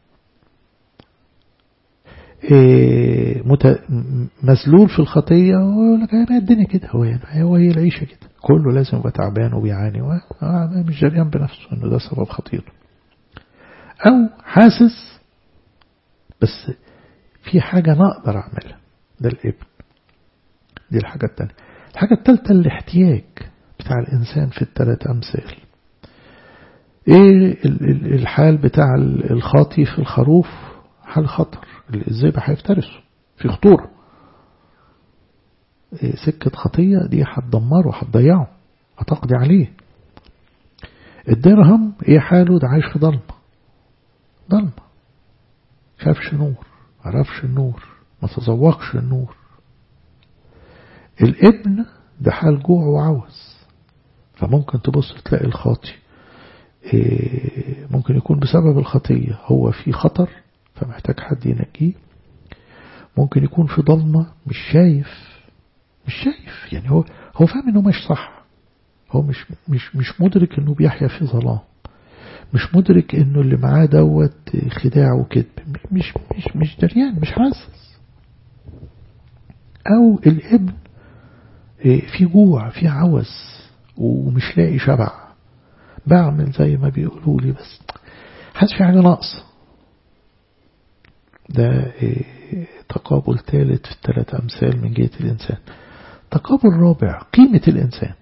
إيه مت... مذلول في الخطية ويقول لك هي الدنيا كده هو هو هي العيشة كده كله لازم يبقى تعبان وبيعاني و... مش جريان بنفسه انه ده سبب خطير او حاسس بس في حاجة أنا أقدر أعملها ده الابن دي الحاجة التانية الحاجة التالتة الاحتياج بتاع الإنسان في الثلاث أمثال إيه الحال بتاع الخاطي في الخروف حال خطر الذئب هيفترسه في خطورة إيه سكة خطية دي هتدمره هتضيعه هتقضي عليه الدرهم ايه حاله ده عايش في ضلمة ضلمة شافش نور عرفش النور ما تذوقش النور الابن ده حال جوع وعوز فممكن تبص تلاقي الخاطي إيه ممكن يكون بسبب الخطية هو في خطر فمحتاج حد ينجيه ممكن يكون في ضلمة مش شايف مش شايف يعني هو هو فاهم انه مش صح هو مش مش مش مدرك انه بيحيا في ظلام مش مدرك انه اللي معاه دوت خداع وكذب مش مش مش دريان مش حاسس او الابن في جوع في عوز ومش لاقي شبع بعمل زي ما بيقولوا لي بس حاسس في حاجه ناقصه ده تقابل ثالث في الثلاث أمثال من جهة الإنسان تقابل رابع قيمة الإنسان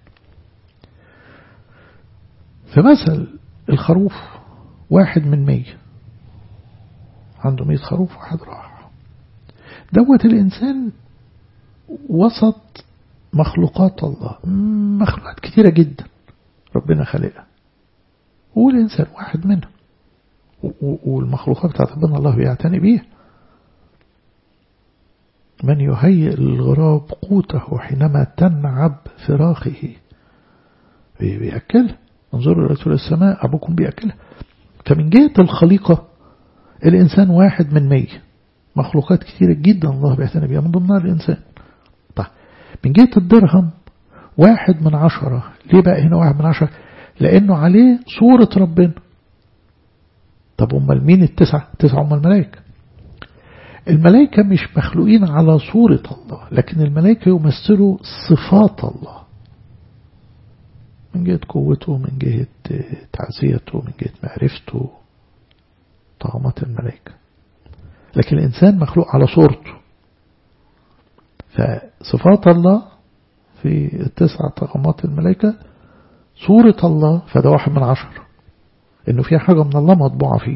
في مثل الخروف واحد من مية عنده مية خروف واحد راح دوت الإنسان وسط مخلوقات الله مخلوقات كثيرة جدا ربنا خلقها والإنسان واحد منها والمخلوقات بتاعت ربنا الله بيعتني بيها من يهيئ للغراب قوته حينما تنعب فراخه بيأكلها انظروا إلى السماء أبوكم بيأكلها فمن جهة الخليقة الإنسان واحد من مية مخلوقات كثيرة جدا الله بيعتني بيها من ضمنها الإنسان طيب من جهة الدرهم واحد من عشرة ليه بقى هنا واحد من عشرة لأنه عليه صورة ربنا طب أمال مين التسعة تسعة أم الملائكة الملائكة مش مخلوقين على صورة الله لكن الملائكة يمثلوا صفات الله من جهة قوته من جهة تعزيته من جهة معرفته طغمات الملائكة لكن الإنسان مخلوق على صورته فصفات الله في التسعة طغمات الملائكة صورة الله فده واحد من عشر إنه في حاجة من الله مطبوعة فيه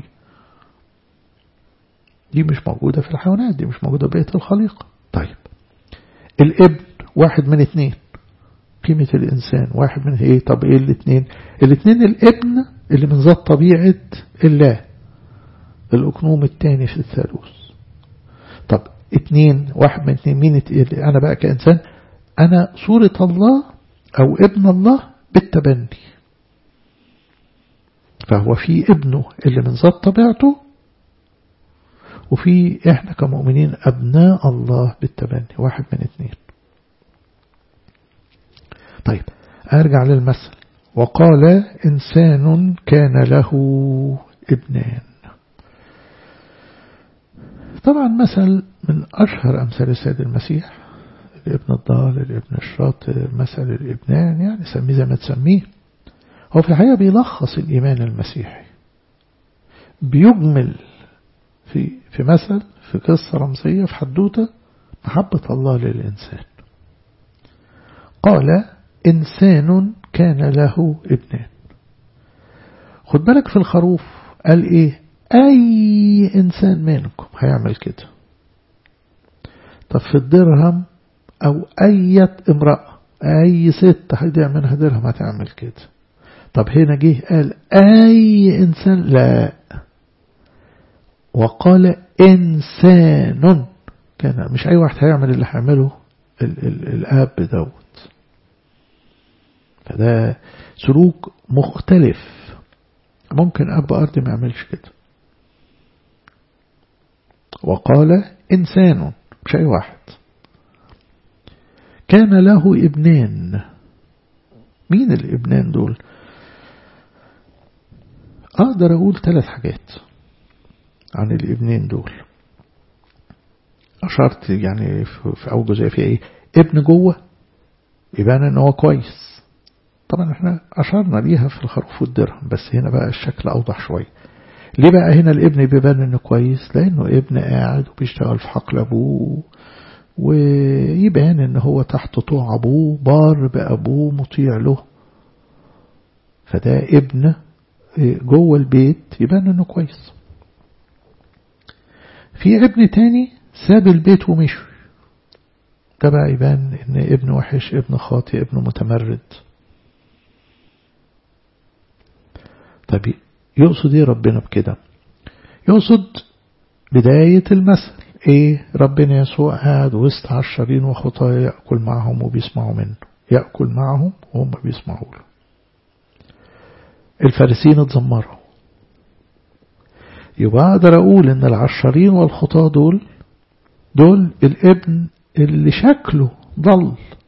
دي مش موجودة في الحيوانات دي مش موجودة بقية الخليقة طيب الابن واحد من اثنين قيمة الإنسان واحد من ايه طب ايه الاثنين الاثنين الابن اللي من ذات طبيعة الله الأكنوم الثاني في الثالوث طب اثنين واحد من اثنين مين انا بقى كإنسان انا صورة الله او ابن الله بالتبني فهو في ابنه اللي من ذات طبيعته وفي احنا كمؤمنين ابناء الله بالتبني واحد من اثنين طيب ارجع للمثل وقال انسان كان له ابنان طبعا مثل من اشهر امثال السيد المسيح الابن الضال الابن الشاطر مثل الابنان يعني سميه زي ما تسميه هو في الحقيقة بيلخص الإيمان المسيحي بيجمل في في مثل في قصة رمزية في حدوتة محبة الله للإنسان قال إنسان كان له ابنان خد بالك في الخروف قال إيه أي إنسان منكم هيعمل كده طب في الدرهم أو أي امرأة أي ست هيضيع منها درهم هتعمل كده طب هنا جه قال أي إنسان لا وقال إنسان كان مش أي واحد هيعمل اللي هيعمله ال ال الآب دوت فده سلوك مختلف ممكن أب أرضي ما يعملش كده وقال إنسان مش أي واحد كان له ابنان مين الابنان دول أقدر أقول ثلاث حاجات عن الابنين دول أشرت يعني في أوجه زي في إيه ابن جوه يبان إن هو كويس طبعا احنا أشرنا ليها في الخروف والدرهم بس هنا بقى الشكل أوضح شوية ليه بقى هنا الابن بيبان إنه كويس لأنه ابن قاعد وبيشتغل في حقل أبوه ويبان إن هو تحت طوع أبوه بار بأبوه مطيع له فده ابن جوه البيت يبان انه كويس في ابن تاني ساب البيت ومشي ده بقى يبان ان ابن وحش ابن خاطئ ابن متمرد طب يقصد ايه ربنا بكده يقصد بداية المثل ايه ربنا يسوع قاعد وسط عشرين وخطايا يأكل معهم وبيسمعوا منه يأكل معهم وهم بيسمعوا له الفارسيين اتذمروا يبقى أقدر أقول إن العشرين والخطاة دول دول الابن اللي شكله ضل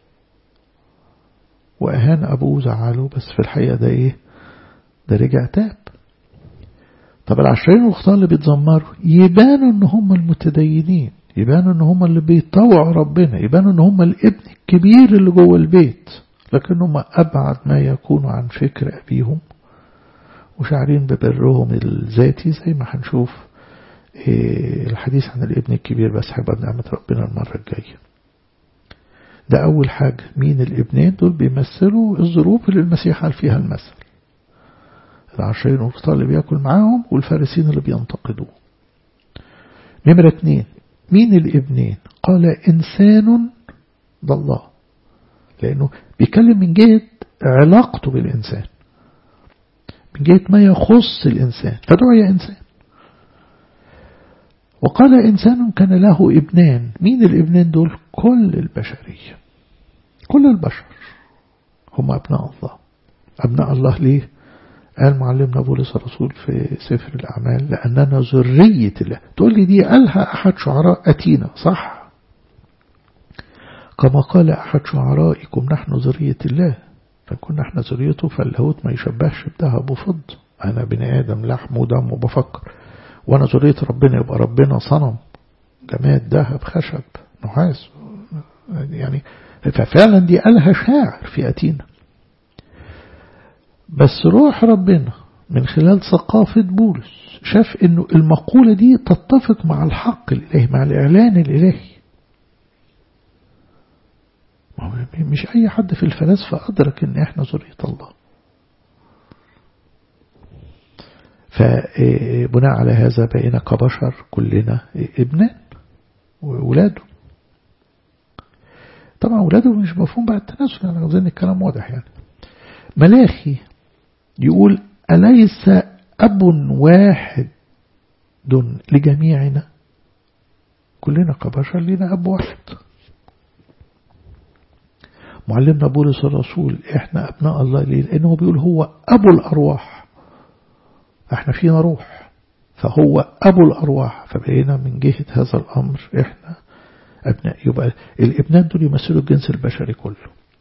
وأهان أبوه زعله بس في الحقيقة ده إيه ده رجع تاب طب العشرين والخطاة اللي بيتذمروا يبانوا إن هم المتدينين يبانوا إن هم اللي بيطوعوا ربنا يبانوا إن هم الابن الكبير اللي جوه البيت لكنهم أبعد ما يكونوا عن فكر أبيهم وشعرين ببرهم الذاتي زي ما هنشوف الحديث عن الابن الكبير بس هيبقى بنعمة ربنا المرة الجاية ده أول حاجة مين الابنين دول بيمثلوا الظروف اللي المسيح قال فيها المثل العشرين والقطاع اللي بياكل معاهم والفارسين اللي بينتقدوه نمرة اتنين مين الابنين قال إنسان ده الله لأنه بيتكلم من جهة علاقته بالإنسان من جهة ما يخص الإنسان فدعي إنسان وقال إنسان كان له ابنان مين الابنان دول كل البشرية كل البشر هم أبناء الله أبناء الله ليه قال معلمنا بولس الرسول في سفر الأعمال لأننا ذرية الله تقول لي دي قالها أحد شعراء أتينا صح كما قال أحد شعرائكم نحن ذرية الله فكنا احنا ذريته فاللاهوت ما يشبهش بذهب وفضة أنا بني آدم لحم ودم وبفكر وأنا ذرية ربنا يبقى ربنا صنم جماد ذهب خشب نحاس يعني ففعلا دي قالها شاعر في أتينا بس روح ربنا من خلال ثقافة بولس شاف انه المقولة دي تتفق مع الحق الإلهي مع الإعلان الإلهي مش أي حد في الفلاسفة أدرك ان احنا ذرية الله فبناء على هذا بقينا كبشر كلنا ابنان وولاده طبعا ولاده مش مفهوم بعد التناسل انا عاوزين الكلام واضح يعني ملاخي يقول أليس أب واحد لجميعنا كلنا كبشر لنا أب واحد معلمنا بولس الرسول احنا أبناء الله ليه لأنه بيقول هو أبو الأرواح احنا فينا روح فهو أبو الأرواح فبقينا من جهة هذا الأمر احنا أبناء يبقى الابنان دول يمثلوا الجنس البشري كله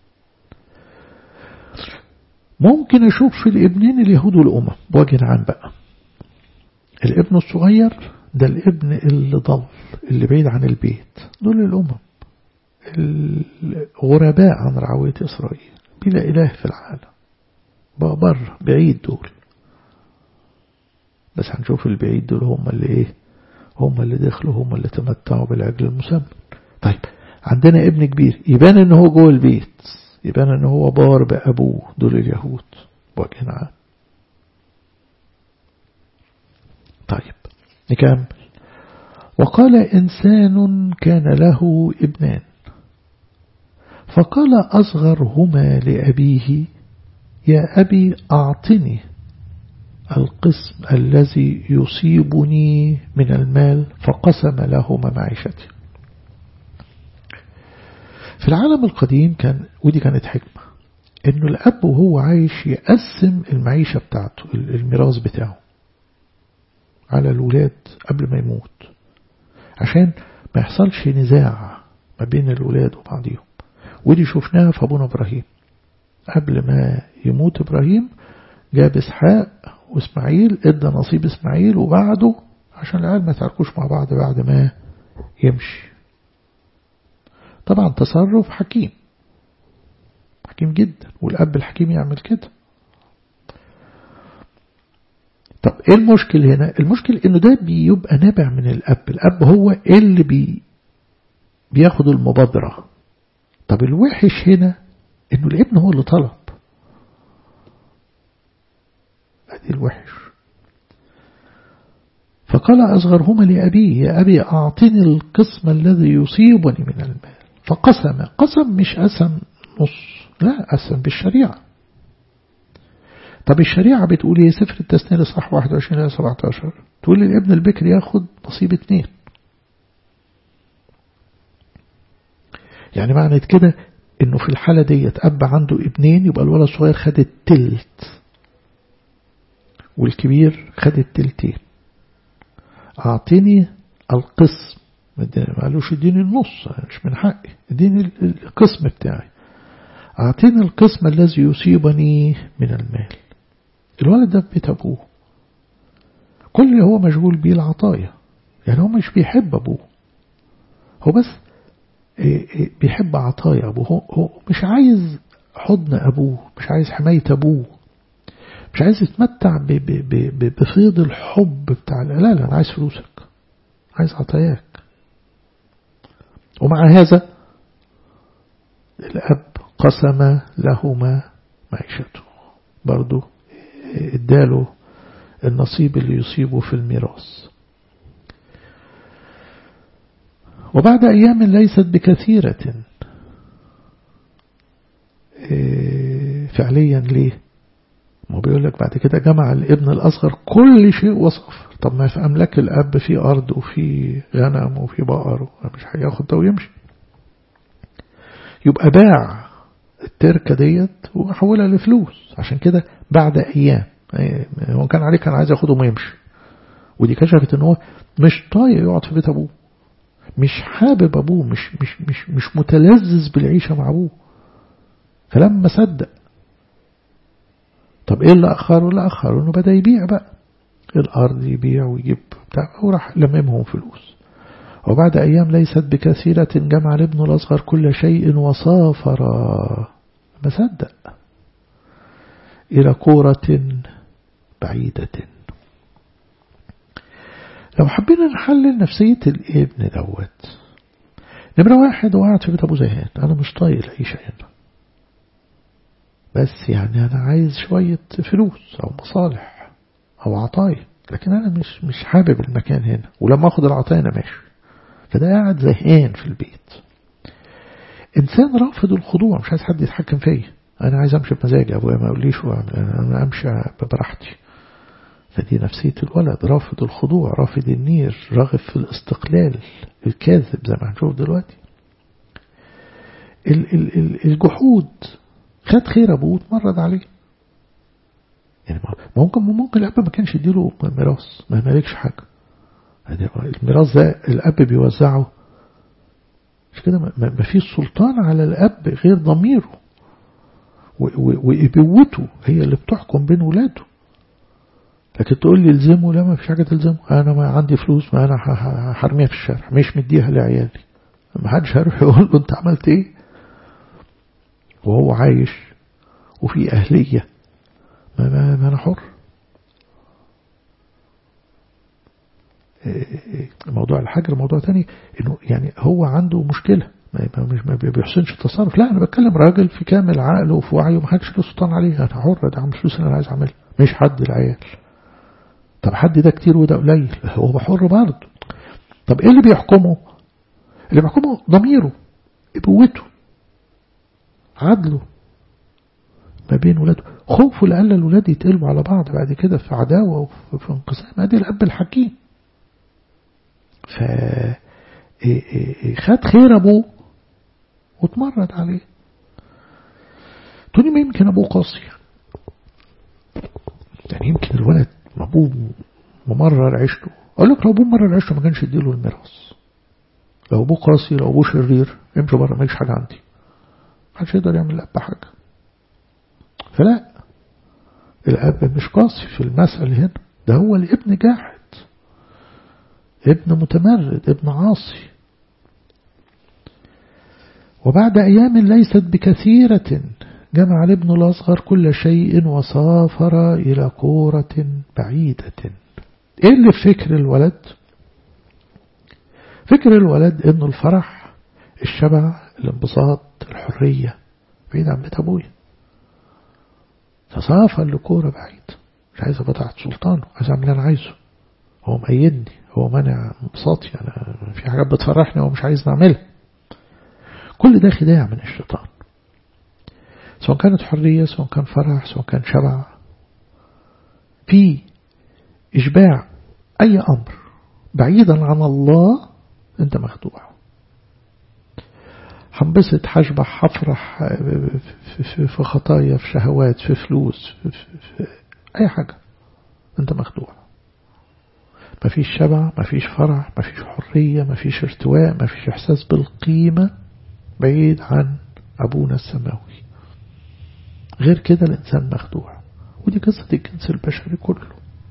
ممكن أشوف في الابنين اليهود والأمم بوجه عام بقى الابن الصغير ده الابن اللي ضل اللي بعيد عن البيت دول الأمم الغرباء عن رعوية إسرائيل بلا إله في العالم بقى بره بعيد دول بس هنشوف البعيد دول هم اللي ايه هم اللي دخلوا هم اللي تمتعوا بالعجل المسمى طيب عندنا ابن كبير يبان ان هو جوه البيت يبان ان هو بار بأبوه دول اليهود بوجه عام طيب نكمل وقال إنسان كان له ابنان فقال أصغرهما لأبيه يا أبي أعطني القسم الذي يصيبني من المال فقسم لهما معيشتي في العالم القديم كان ودي كانت حكمة انه الاب وهو عايش يقسم المعيشة بتاعته الميراث بتاعه على الولاد قبل ما يموت عشان ما يحصلش نزاع ما بين الولاد وبعضهم ودي شفناها في ابونا ابراهيم قبل ما يموت ابراهيم جاب اسحاق واسماعيل ادى نصيب اسماعيل وبعده عشان العيال ما تعرفوش مع بعض بعد ما يمشي طبعا تصرف حكيم حكيم جدا والأب الحكيم يعمل كده طب ايه المشكل هنا المشكل انه ده بيبقى نابع من الأب الأب هو اللي بي بياخد المبادرة طب الوحش هنا انه الابن هو اللي طلب ادي الوحش فقال أصغرهما لأبيه يا أبي أعطني القسم الذي يصيبني من المال فقسم قسم مش قسم نص لا قسم بالشريعة طب الشريعة بتقول ايه سفر التسنية لصح 21 إلى 17 تقول لي الابن البكر ياخد نصيب اتنين يعني معنى كده انه في الحالة ديت اب عنده ابنين يبقى الولد الصغير خد التلت والكبير خد التلتين اعطيني القسم ما قالوش اديني النص مش من حقي اديني القسم بتاعي اعطيني القسم الذي يصيبني من المال الولد ده في بيت ابوه كل اللي هو مشغول بيه العطايا يعني هو مش بيحب ابوه هو بس بيحب عطايا ابوه هو مش عايز حضن ابوه مش عايز حماية ابوه مش عايز يتمتع بفيض الحب بتاع لا لا انا عايز فلوسك عايز عطاياك ومع هذا الأب قسم لهما معيشته برضو اداله النصيب اللي يصيبه في الميراث وبعد أيام ليست بكثيرة فعليا ليه ما بيقول لك بعد كده جمع الابن الأصغر كل شيء وصف طب ما في أملاك الأب في أرض وفي غنم وفي بقر مش هياخد ده ويمشي يبقى باع التركة ديت وحولها لفلوس عشان كده بعد أيام هو كان عليه كان عايز ياخدهم ويمشي ودي كشفت ان هو مش طايق يقعد في بيت ابوه مش حابب ابوه مش مش مش مش متلذذ بالعيشه مع ابوه فلما صدق طب ايه اللي اخره اللي اخره انه بدا يبيع بقى الارض يبيع ويجيب بتاع وراح لممهم فلوس وبعد ايام ليست بكثيره جمع الابن الاصغر كل شيء وسافر ما صدق الى كوره بعيده لو حبينا نحلل نفسية الابن دوت نمرة واحد وقعد في بيت أبو زهان أنا مش طايق العيشة هنا بس يعني أنا عايز شوية فلوس أو مصالح أو عطايا لكن أنا مش مش حابب المكان هنا ولما أخد العطايا أنا ماشي فده قاعد زهقان في البيت إنسان رافض الخضوع مش عايز حد يتحكم فيا أنا عايز أمشي بمزاجي أبويا ما يقوليش أنا أمشي براحتي فدي نفسية الولد رافض الخضوع رافض النير راغب في الاستقلال الكاذب زي ما هنشوف دلوقتي الجحود خد خير أبوه واتمرد عليه يعني ممكن ممكن الأب ما كانش يديله ميراث ما مالكش حاجة الميراث ده الأب بيوزعه مش كده ما فيش سلطان على الأب غير ضميره وإبوته هي اللي بتحكم بين ولاده لكن تقول لي الزمه لا ما فيش حاجة تلزمه أنا ما عندي فلوس ما أنا هرميها في الشارع مش مديها لعيالي ما حدش هيروح يقول له أنت عملت إيه وهو عايش وفي أهلية ما, ما, ما أنا حر موضوع الحجر موضوع تاني إنه يعني هو عنده مشكلة مش ما بيحسنش التصرف لا أنا بتكلم راجل في كامل عقله وفي وعيه وما حدش له سلطان عليه أنا حر ده عم فلوس أنا عايز أعملها مش حد العيال طب حد ده كتير وده قليل هو حر برضه طب ايه اللي بيحكمه اللي بيحكمه ضميره ابوته عدله ما بين ولاده خوفه لأن الولاد يتقلبوا على بعض بعد كده في عداوة وفي انقسام ادي الأب الحكيم ف خد خير أبوه واتمرد عليه تقولي ما يمكن أبوه قاسي يعني يمكن الولد أبوه ممرر عيشته أقول لك لو أبوه ممرر عيشته ما كانش يديله الميراث لو أبوه قاسي لو أبوه شرير امشي بره مالكش حاجة عندي محدش يقدر يعمل الأب حاجة فلا الأب مش قاسي في المسألة هنا ده هو الابن جاحد ابن متمرد ابن عاصي وبعد أيام ليست بكثيرة جمع الابن الأصغر كل شيء وسافر إلى كورة بعيدة إيه اللي في فكر الولد فكر الولد إنه الفرح الشبع الانبساط الحرية بعيد عن بيت أبويا فسافر لكورة بعيد مش عايز أبقى تحت سلطانه عايز أعمل اللي أنا عايزه هو مأيدني هو مانع انبساطي أنا في حاجات بتفرحني هو مش عايز نعملها كل ده خداع من الشيطان سواء كانت حرية سواء كان فرح سواء كان شبع في إشباع أي أمر بعيدا عن الله أنت مخدوع هنبسط هشبع هفرح في خطايا في شهوات في فلوس في, في, في أي حاجة أنت مخدوع مفيش شبع مفيش فرح مفيش حرية مفيش ارتواء مفيش إحساس بالقيمة بعيد عن أبونا السماوي غير كده الإنسان مخدوع ودي قصة الجنس البشري كله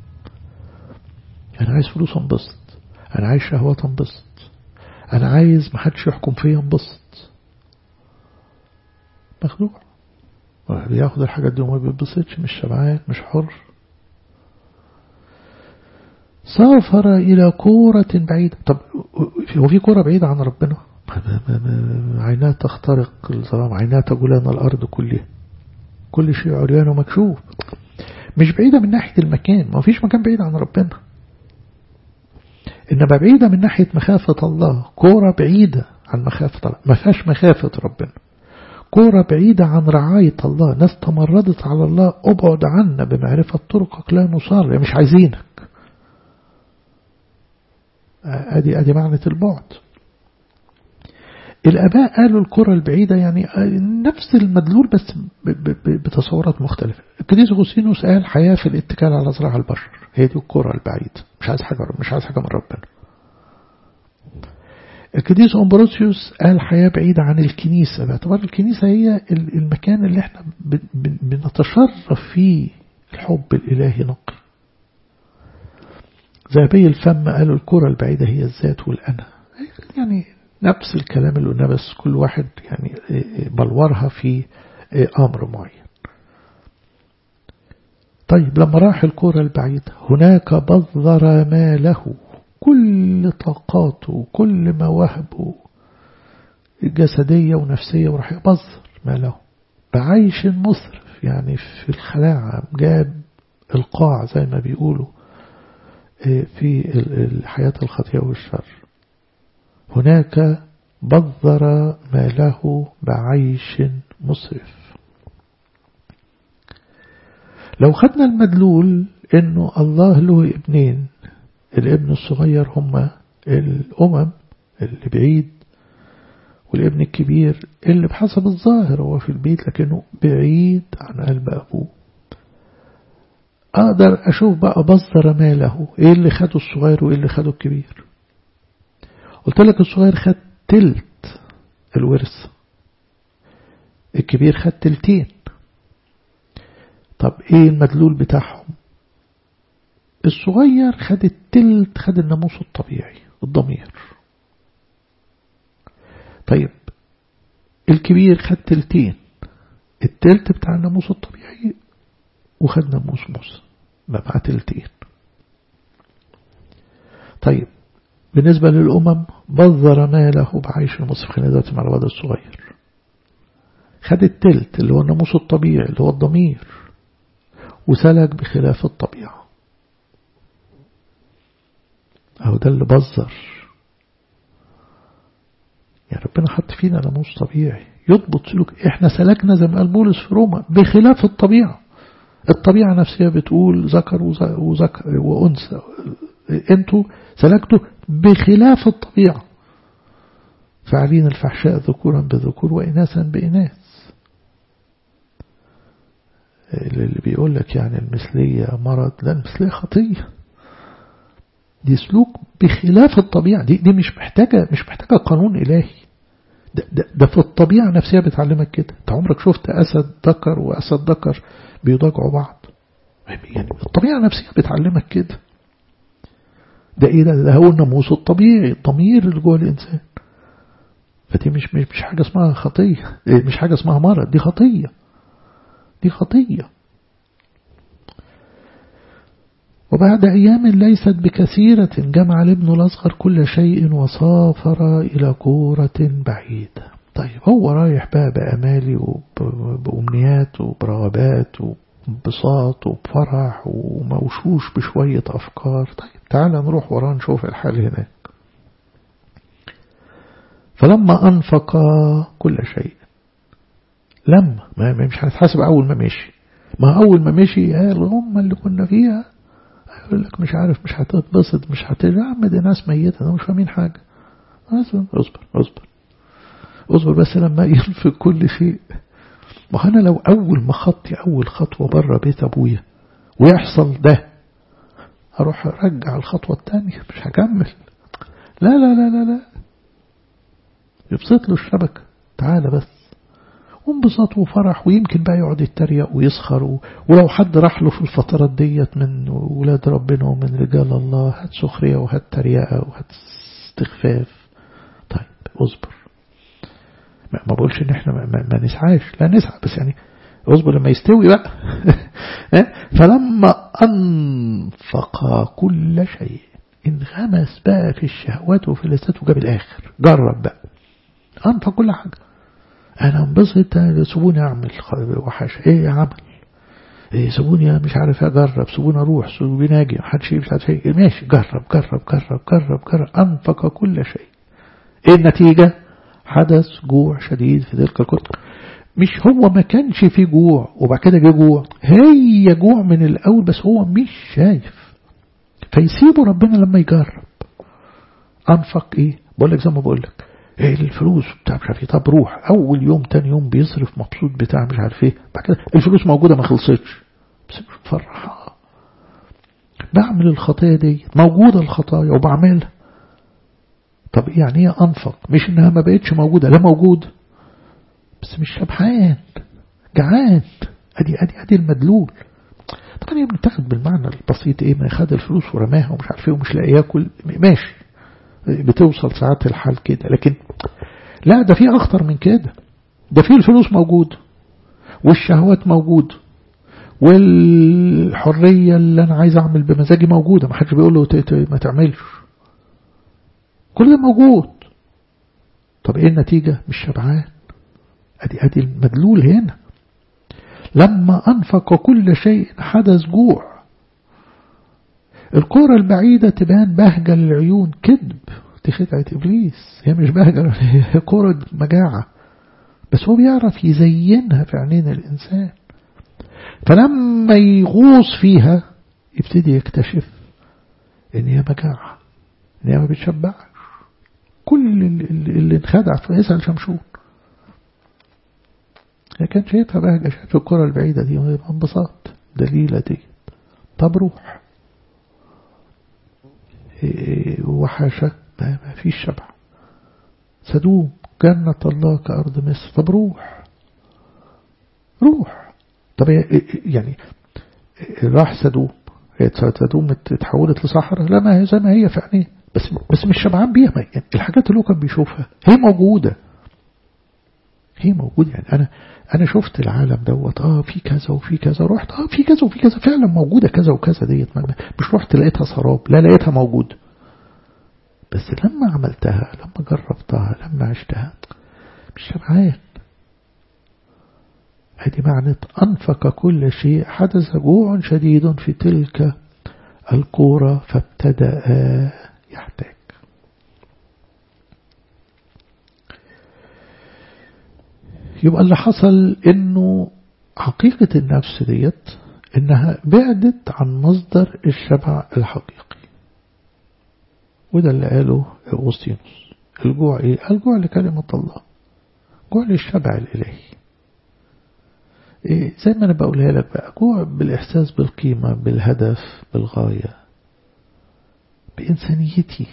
أنا عايز فلوس انبسط أنا عايز شهوات انبسط أنا عايز محدش يحكم فيا انبسط مخدوع بياخد الحاجات دي وما بيتبسطش مش شبعان مش حر سافر إلى كورة بعيدة طب هو في كورة بعيدة عن ربنا عيناه تخترق الظلام عيناه تجولان الأرض كلها كل شيء عريان ومكشوف مش بعيدة من ناحية المكان ما فيش مكان بعيد عن ربنا إنما بعيدة من ناحية مخافة الله كورة بعيدة عن مخافة الله ما فيهاش مخافة ربنا كورة بعيدة عن رعاية الله ناس تمردت على الله ابعد عنا بمعرفة طرقك لا نصار مش عايزينك ادي ادي معنى البعد الاباء قالوا الكرة البعيدة يعني نفس المدلول بس بتصورات مختلفة القديس اغسطينوس قال حياة في الاتكال على زراع البشر هي دي الكرة البعيدة مش عايز حاجة مش عايز حاجة من ربنا القديس أمبروسيوس قال حياة بعيدة عن الكنيسة باعتبار الكنيسة هي المكان اللي احنا بنتشرف فيه الحب الإلهي نقي ذهبي الفم قالوا الكرة البعيدة هي الذات والأنا يعني نفس الكلام اللي قلناه بس كل واحد يعني بلورها في أمر معين طيب لما راح الكرة البعيدة هناك بذر ما له كل طاقاته كل مواهبه جسدية ونفسية وراح يبذر ما له بعيش مسرف يعني في الخلاعة جاب القاع زي ما بيقولوا في الحياة الخطيئة والشر هناك بذر ما له بعيش مسرف لو خدنا المدلول انه الله له ابنين الابن الصغير هما الأمم اللي بعيد والابن الكبير اللي بحسب الظاهر هو في البيت لكنه بعيد عن قلب أبوه أقدر أشوف بقى بصر ماله إيه اللي خده الصغير وإيه اللي خده الكبير قلت لك الصغير خد تلت الورث الكبير خد تلتين طب إيه المدلول بتاعهم الصغير خد التلت خد الناموس الطبيعي الضمير طيب الكبير خد تلتين التلت بتاع الناموس الطبيعي وخد ناموس موسى بقى تلتين طيب بالنسبة للأمم بذر ماله بعيش المصر خلينا دلوقتي مع الولد الصغير خد التلت اللي هو الناموس الطبيعي اللي هو الضمير وسلك بخلاف الطبيعة أو ده اللي بذر يعني ربنا حط فينا ناموس طبيعي يضبط سلوك احنا سلكنا زي ما قال بولس في روما بخلاف الطبيعة الطبيعة نفسها بتقول ذكر وذكر وأنثى انتوا سلكتوا بخلاف الطبيعة فاعلين الفحشاء ذكورا بذكور وإناثا بإناث اللي بيقول لك يعني المثلية مرض لا المثلية خطية دي سلوك بخلاف الطبيعة دي, دي مش محتاجة مش محتاجة قانون إلهي ده, ده, ده في الطبيعة نفسها بتعلمك كده انت عمرك شفت أسد ذكر وأسد ذكر بيضاجعوا بعض يعني الطبيعة نفسها بتعلمك كده ده ايه ده, ده هو الناموس الطبيعي الضمير اللي جوه الإنسان فدي مش مش حاجة اسمها خطية مش حاجة اسمها مرض دي خطية دي خطية وبعد أيام ليست بكثيرة جمع الابن الأصغر كل شيء وسافر إلى كورة بعيدة طيب هو رايح بقى بأمالي وبأمنيات وبرغبات وبساط وبفرح وموشوش بشوية أفكار طيب تعال نروح وراه نشوف الحال هناك فلما أنفق كل شيء لما ما مش هنتحاسب أول ما مشي ما أول ما مشي قال الأمة اللي كنا فيها يقول لك مش عارف مش هتتبسط مش هترجع يا عم دي ناس ميتة مش فاهمين حاجة اصبر اصبر اصبر اصبر بس لما ينفق كل شيء ما أنا لو أول ما خطي أول خطوة بره بيت أبويا ويحصل ده أروح أرجع الخطوة الثانية مش هكمل لا لا لا لا لا يبسط له الشبكة تعالى بس وانبساط وفرح ويمكن بقى يقعد يتريق ويسخر ولو حد راح له في الفترات ديت من ولاد ربنا ومن رجال الله هات سخرية وهات تريقة وهات استخفاف طيب اصبر ما بقولش ان احنا ما, ما نسعاش لا نسعى بس يعني اصبر لما يستوي بقى فلما أنفق كل شيء انغمس بقى في الشهوات وفي اللذات وجاب الآخر جرب بقى أنفق كل حاجة أنا انبسط سيبوني أعمل وحش إيه عمل إيه سيبوني مش عارف أجرب سيبوني أروح سيبوني أجي محدش مش عارف إيه ماشي جرب جرب جرب جرب جرب أنفق كل شيء إيه النتيجة حدث جوع شديد في تلك الكتب مش هو ما كانش فيه جوع وبعد كده جه جوع هي جوع من الأول بس هو مش شايف فيسيبه ربنا لما يجرب أنفق إيه بقول لك زي ما بقول لك إيه الفلوس بتاع مش عارف ايه طب روح أول يوم تاني يوم بيصرف مبسوط بتاع مش عارف ايه بعد كده الفلوس موجودة ما خلصتش بس مش مفرحة بعمل الخطايا دي موجودة الخطايا وبعملها طب يعني ايه أنفق مش إنها ما بقتش موجودة لا موجود بس مش شبعان جعان ادي ادي ادي المدلول طبعا هي بنتاخد بالمعنى البسيط ايه ما خد الفلوس ورماها ومش عارف ايه ومش لاقي ياكل ماشي بتوصل ساعات الحال كده لكن لا ده في اخطر من كده ده في الفلوس موجود والشهوات موجود والحرية اللي انا عايز اعمل بمزاجي موجودة ما حدش بيقول له ما تعملش كل ده موجود طب ايه النتيجة مش شبعان ادي ادي المدلول هنا لما انفق كل شيء حدث جوع الكرة البعيدة تبان بهجة للعيون كذب دي خدعة إبليس هي مش بهجة هي كرة مجاعة بس هو بيعرف يزينها في عينين الإنسان فلما يغوص فيها يبتدي يكتشف إن هي مجاعة إن هي ما بتشبعش كل اللي انخدع في يسأل شمشون هي كان شايفها بهجة شايف الكرة البعيدة دي انبساط دليلة دي طب روح وحاشا ما فيش شبع سدوم جنة الله كأرض مصر طب روح روح طب يعني راح سدوم هي سدوم اتحولت لصحراء لا ما هي زي ما هي في عينيه بس بس مش شبعان بيها يعني الحاجات اللي هو كان بيشوفها هي موجودة هي موجودة يعني أنا أنا شفت العالم دوت آه في كذا وفي كذا رحت آه في كذا وفي كذا فعلا موجودة كذا وكذا ديت مش رحت لقيتها سراب لا لقيتها موجودة بس لما عملتها لما جربتها لما عشتها مش شبعان هذه معنى أنفق كل شيء حدث جوع شديد في تلك الكورة فابتدأ يحتاج يبقى اللي حصل انه حقيقة النفس ديت انها بعدت عن مصدر الشبع الحقيقي وده اللي قاله أغسطينوس الجوع ايه الجوع لكلمة الله جوع للشبع الإلهي إيه زي ما أنا بقولها لك بقى جوع بالإحساس بالقيمة بالهدف بالغاية بإنسانيتي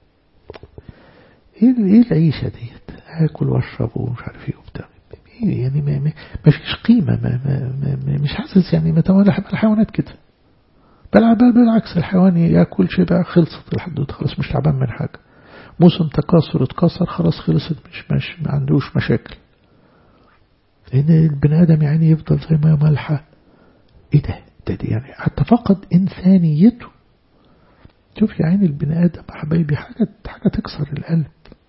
ايه ايه العيشة ديت هاكل واشرب ومش عارف ايه وبتاع يعني ما, ما, ما فيش قيمة ما ما ما مش حاسس يعني متولى الحيوانات كده بل بالعكس الحيوان ياكل شبع خلصت الحدود خلاص مش تعبان من حاجة موسم تكاثر اتكسر خلاص خلصت مش مش ما عندوش مشاكل لأن البني آدم يعني يفضل زي ما ملحة ايه ده ده دي يعني حتى فقد إنسانيته شوف يا عين البني آدم حبايبي حاجة حاجة تكسر القلب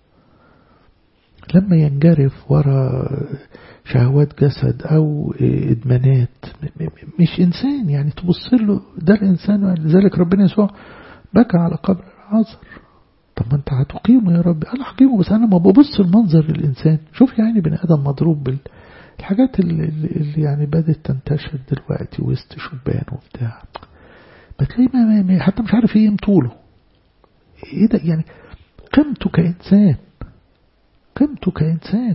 لما ينجرف ورا شهوات جسد أو إدمانات مش إنسان يعني تبص له ده الإنسان لذلك ربنا يسوع بكى على قبر العذر طب ما أنت هتقيمه يا رب أنا هقيمه بس أنا ما ببص المنظر الإنسان شوف يعني بني آدم مضروب بال الحاجات اللي, اللي يعني بدأت تنتشر دلوقتي وسط شبان وبتاع بتلاقي ما, ما حتى مش عارف ايه طوله ايه ده يعني قيمته كإنسان قيمته كإنسان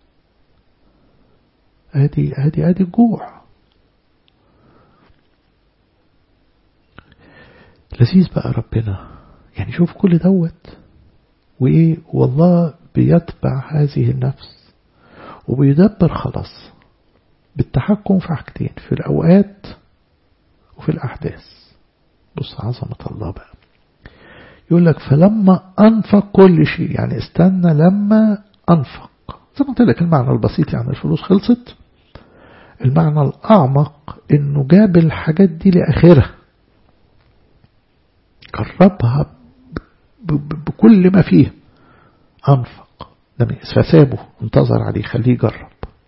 ادي ادي ادي الجوع لذيذ بقى ربنا يعني شوف كل دوت وايه والله بيتبع هذه النفس وبيدبر خلاص بالتحكم في حاجتين في الأوقات وفي الأحداث بص عظمة الله بقى يقول لك فلما أنفق كل شيء يعني استنى لما أنفق زي ما قلت لك المعنى البسيط يعني الفلوس خلصت المعنى الأعمق إنه جاب الحاجات دي لآخرها جربها بكل ما فيه أنفق فسابه انتظر عليه خليه يجرب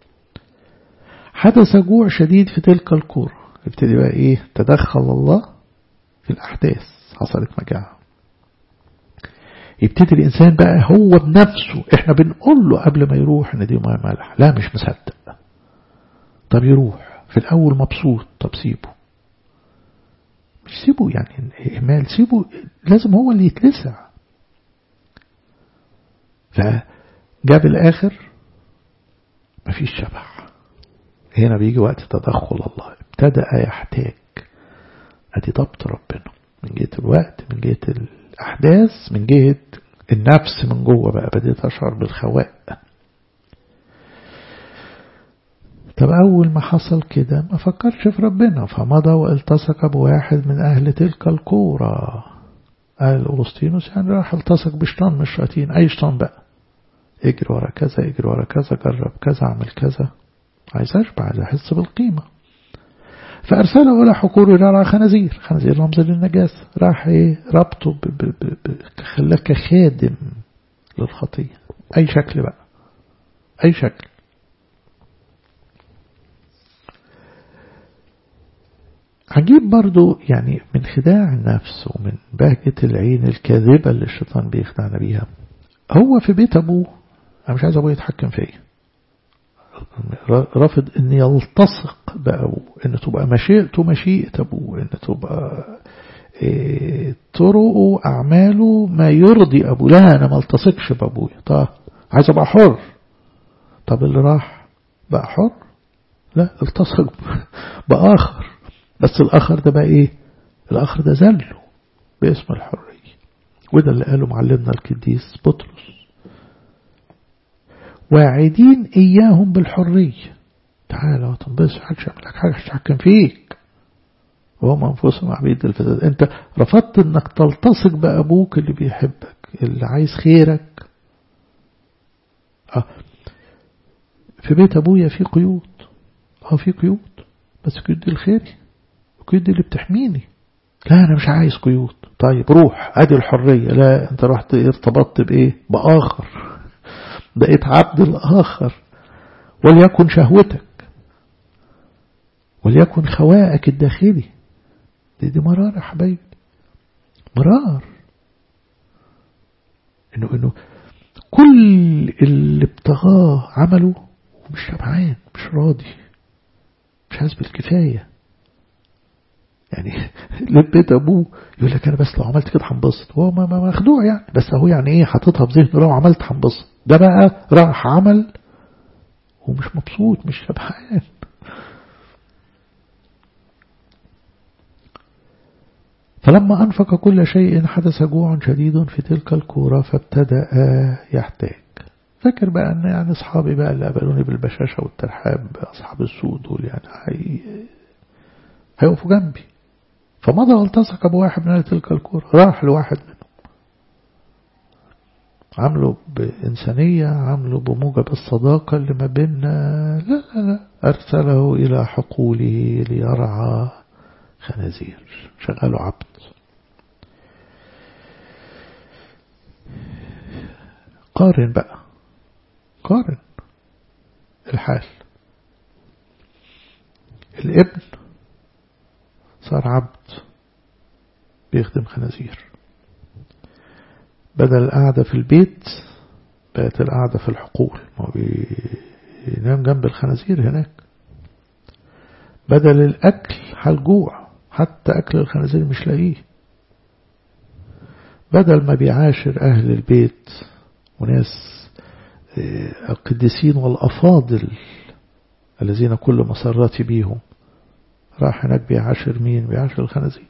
حدث جوع شديد في تلك الكورة ابتدي بقى ايه تدخل الله في الأحداث حصلت مجاعة يبتدي الإنسان بقى هو بنفسه احنا بنقول له قبل ما يروح ان دي ميه مالح لا مش مصدق طب يروح في الأول مبسوط طب سيبه مش سيبه يعني إهمال سيبه لازم هو اللي يتلسع فجاب الآخر مفيش شبع هنا بيجي وقت تدخل الله ابتدأ يحتاج ادي ضبط ربنا من جهة الوقت من جهة الأحداث من جهة النفس من جوه بقى بديت أشعر بالخواء طب أول ما حصل كده ما فكرش في ربنا فمضى والتصق بواحد من أهل تلك الكورة أهل أغسطينوس يعني راح التصق بشطان من الشياطين أي شطان بقى اجري ورا كذا اجري ورا كذا جرب كذا اعمل كذا عايز أشبع عايز أحس بالقيمة فأرسله إلى حقول يرعى خنازير خنازير رمز للنجاسة راح إيه ربطه خلاه كخادم للخطية أي شكل بقى أي شكل عجيب برضو يعني من خداع النفس ومن بهجة العين الكاذبة اللي الشيطان بيخدعنا بيها هو في بيت أبوه أنا مش عايز أبوه يتحكم فيا رافض ان يلتصق بأبوه ان تبقى مشيئته مشيئة أبوه ان تبقى إيه طرقه أعماله ما يرضي أبوه لا أنا ما التصقش بأبوه طب عايز أبقى حر طب اللي راح بقى حر لا التصق بآخر بس الآخر ده بقى إيه الآخر ده زله باسم الحرية وده اللي قاله معلمنا القديس بطرس واعدين إياهم بالحرية تعال لو تنبسط حدش يعمل لك حاجة يتحكم فيك وهم أنفسهم عبيد الفساد أنت رفضت أنك تلتصق بأبوك اللي بيحبك اللي عايز خيرك آه. في بيت أبويا في قيود اه في قيود بس قيود دي الخيري القيود دي اللي بتحميني لا أنا مش عايز قيود طيب روح أدي الحرية لا أنت رحت ارتبطت بإيه بآخر بقيت عبد الآخر وليكن شهوتك وليكن خواءك الداخلي دي, دي مرار يا حبايبي مرار انه انه كل اللي ابتغاه عمله ومش شبعان مش راضي مش حاسس بالكفايه يعني لبيت ابوه يقول لك انا بس لو عملت كده هنبسط هو ما مخدوع يعني بس هو يعني ايه حاططها في ذهنه لو عملت هنبسط ده بقى راح عمل ومش مبسوط مش شبعان فلما أنفق كل شيء حدث جوع شديد في تلك الكورة فابتدأ يحتاج فاكر بقى أن يعني أصحابي بقى اللي قابلوني بالبشاشة والترحاب أصحاب السوق دول يعني هي هيقفوا جنبي فمضى والتصق بواحد من تلك الكورة راح لواحد منهم عملوا بإنسانية عملوا بموجب الصداقة اللي ما بيننا لا لا لا أرسله إلى حقوله ليرعى خنازير شغاله عبد قارن بقى قارن الحال الابن صار عبد بيخدم خنازير بدل القعدة في البيت بقت القعدة في الحقول ما بينام جنب الخنازير هناك بدل الأكل هالجوع حتى أكل الخنازير مش لاقيه بدل ما بيعاشر أهل البيت وناس القديسين والأفاضل الذين كل مسراتي بيهم راح هناك بيعاشر مين بيعاشر الخنازير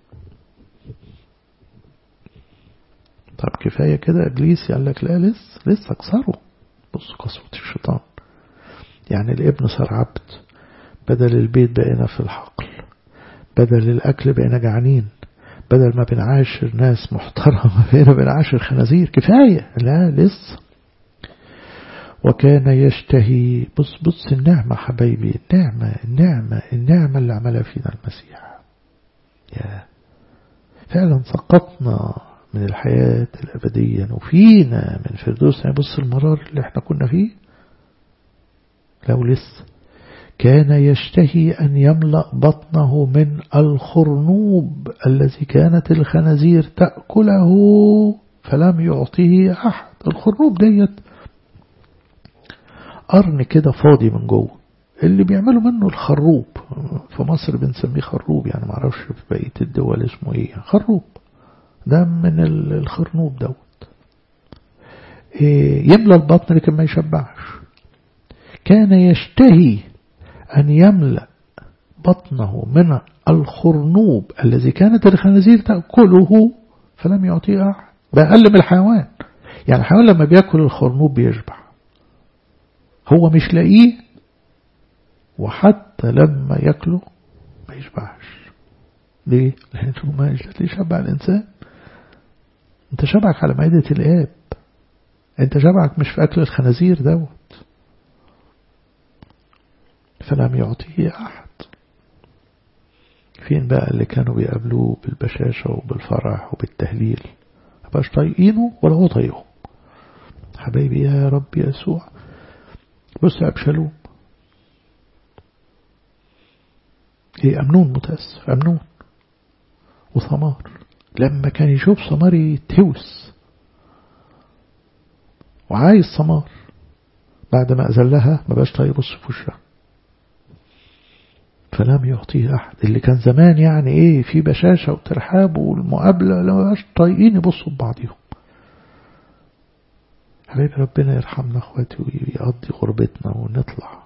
طب كفاية كده إبليس قال لك لا لسه لسه اكسره بص قسوة الشيطان يعني الابن صار عبد بدل البيت بقينا في الحقل بدل الأكل بقينا جعانين بدل ما بنعاشر ناس محترمة بقينا بنعاشر خنازير كفاية لا لسه وكان يشتهي بص بص النعمة حبايبي النعمة النعمة النعمة اللي عملها فينا المسيح يا فعلا سقطنا من الحياة الأبدية وفينا من فردوس يعني بص المرار اللي احنا كنا فيه لو لسه كان يشتهي أن يملأ بطنه من الخرنوب الذي كانت الخنازير تأكله فلم يعطيه أحد الخرنوب ديت قرن كده فاضي من جوه اللي بيعملوا منه الخروب في مصر بنسميه خروب يعني معرفش في بقية الدول اسمه ايه خروب ده من الخرنوب دوت إيه يملى البطن لكن ما يشبعش كان يشتهي أن يملأ بطنه من الخرنوب الذي كانت الخنازير تأكله فلم يعطيه أحد بأقل من الحيوان يعني الحيوان لما بيأكل الخرنوب بيشبع هو مش لاقيه وحتى لما ياكله ما يشبعش ليه؟ لأنه ما يشبع الإنسان أنت شبعك على معدة الآب أنت شبعك مش في أكل الخنازير دوت فلم يعطيه أحد فين بقى اللي كانوا بيقابلوه بالبشاشة وبالفرح وبالتهليل مبقاش طايقينه ولا هو طايقهم حبايبي يا رب يسوع بص يا أبشالوم ايه أمنون متأسف أمنون وثمار لما كان يشوف ثمار يتهوس وعايز ثمار بعد ما أذلها ما بقاش طايق يبص في وشها فلم يعطيه أحد اللي كان زمان يعني إيه في بشاشة وترحاب والمقابلة لما بقاش طايقين يبصوا ببعضهم حبيبي ربنا يرحمنا اخواتي ويقضي غربتنا ونطلع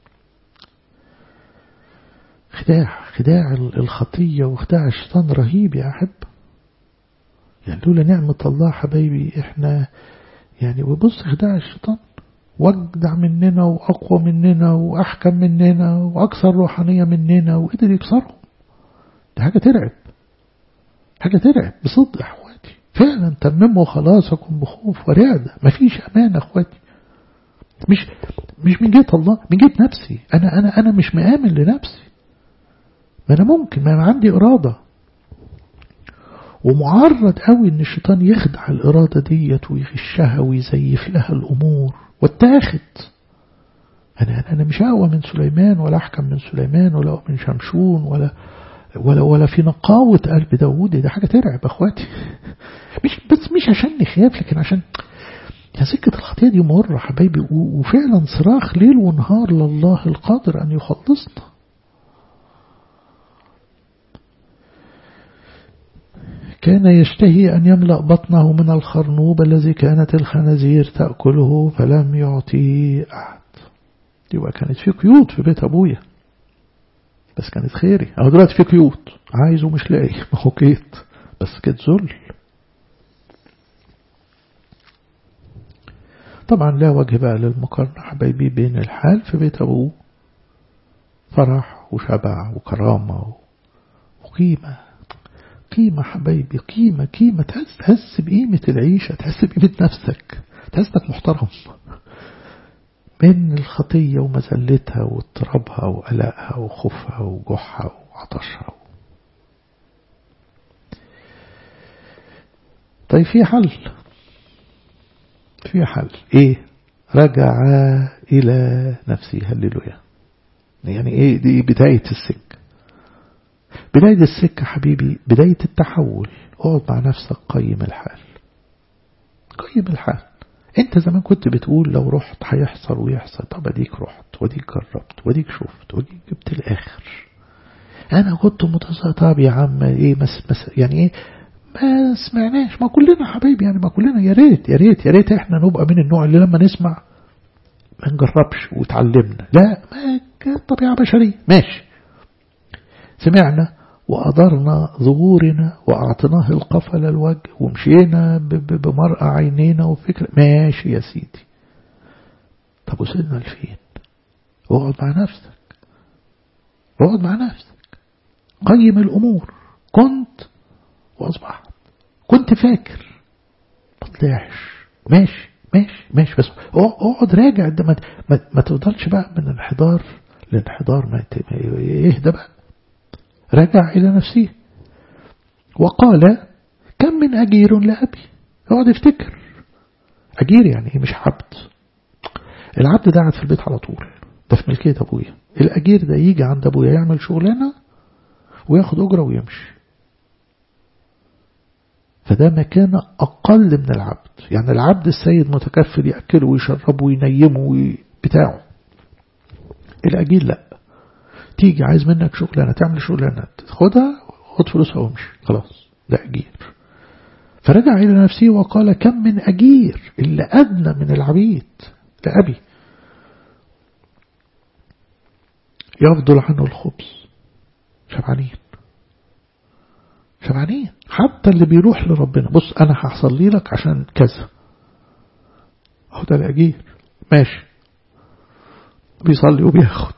خداع خداع الخطية وخداع الشيطان رهيب يا أحب يعني لولا نعمة الله حبايبي احنا يعني وبص خداع الشيطان واجدع مننا وأقوى مننا وأحكم مننا وأكثر روحانية مننا وقدر يكسرهم ده حاجة ترعب حاجة ترعب بصدق يا أخواتي فعلا تمموا خلاصكم بخوف ورعدة مفيش أمان أخواتي مش مش من جهة الله من جهة نفسي أنا أنا أنا مش مآمن لنفسي ما أنا ممكن ما أنا عندي إرادة ومعرض قوي إن الشيطان يخدع الإرادة ديت ويغشها ويزيف لها الأمور واتاخد أنا أنا مش أقوى من سليمان ولا أحكم من سليمان ولا من شمشون ولا ولا ولا في نقاوة قلب داوود ده حاجة ترعب أخواتي مش بس مش عشان نخاف لكن عشان يا سكة الخطية دي مرة حبايبي وفعلا صراخ ليل ونهار لله القادر أن يخلصنا كان يشتهي أن يملأ بطنه من الخرنوب الذي كانت الخنازير تأكله فلم يعطيه أحد يبقى كانت في قيود في بيت أبويا بس كانت خيري أهو دلوقتي في قيود عايزه مش لاقي ما هو كيت بس كانت ذل طبعا لا وجه بقى للمقارنة حبايبي بين الحال في بيت أبوه فرح وشبع وكرامة وقيمة قيمة حبايبي قيمة قيمة تحس تحس بقيمة العيشة تحس بقيمة نفسك تحس انك محترم من الخطية ومزلتها واضطرابها وقلقها وخوفها وجوعها وعطشها طيب في حل في حل ايه رجع الى نفسه هللويا يعني ايه دي بداية السكة بداية السكة حبيبي بداية التحول اقعد مع نفسك قيم الحال قيم الحال انت زمان كنت بتقول لو رحت هيحصل ويحصل طب اديك رحت وديك جربت وديك شفت وديك جبت الاخر انا كنت متصل طب يا عم ايه مس مس يعني ايه ما سمعناش ما كلنا حبايبي يعني ما كلنا يا ريت يا ريت يا ريت احنا نبقى من النوع اللي لما نسمع ما نجربش وتعلمنا لا ما طبيعة بشرية ماشي سمعنا وأضرنا ظهورنا وأعطيناه القفل الوجه ومشينا بمرأة عينينا وفكرة ماشي يا سيدي طب وصلنا لفين اقعد مع نفسك اقعد مع نفسك قيم الأمور كنت وأصبحت كنت فاكر ما طلعش ماشي ماشي ماشي بس اقعد راجع ده ما, ما, ما تفضلش بقى من انحدار لانحدار ما اهدى بقى رجع إلى نفسه وقال كم من أجير لأبي اقعد افتكر أجير يعني مش عبد العبد ده قاعد في البيت على طول ده في ملكية أبويا الأجير ده يجي عند أبويا يعمل شغلانة وياخد أجرة ويمشي فده مكانة أقل من العبد يعني العبد السيد متكفل يأكله ويشربه وينيمه بتاعه الأجير لا تيجي عايز منك شغلانة تعمل شغلانة تاخدها خد فلوسها وامشي خلاص ده أجير فرجع إلى نفسه وقال كم من أجير اللي أدنى من العبيد لأبي يفضل عنه الخبز شبعانين شبعانين حتى اللي بيروح لربنا بص أنا هحصل لي لك عشان كذا أهو ده الأجير ماشي بيصلي وبياخد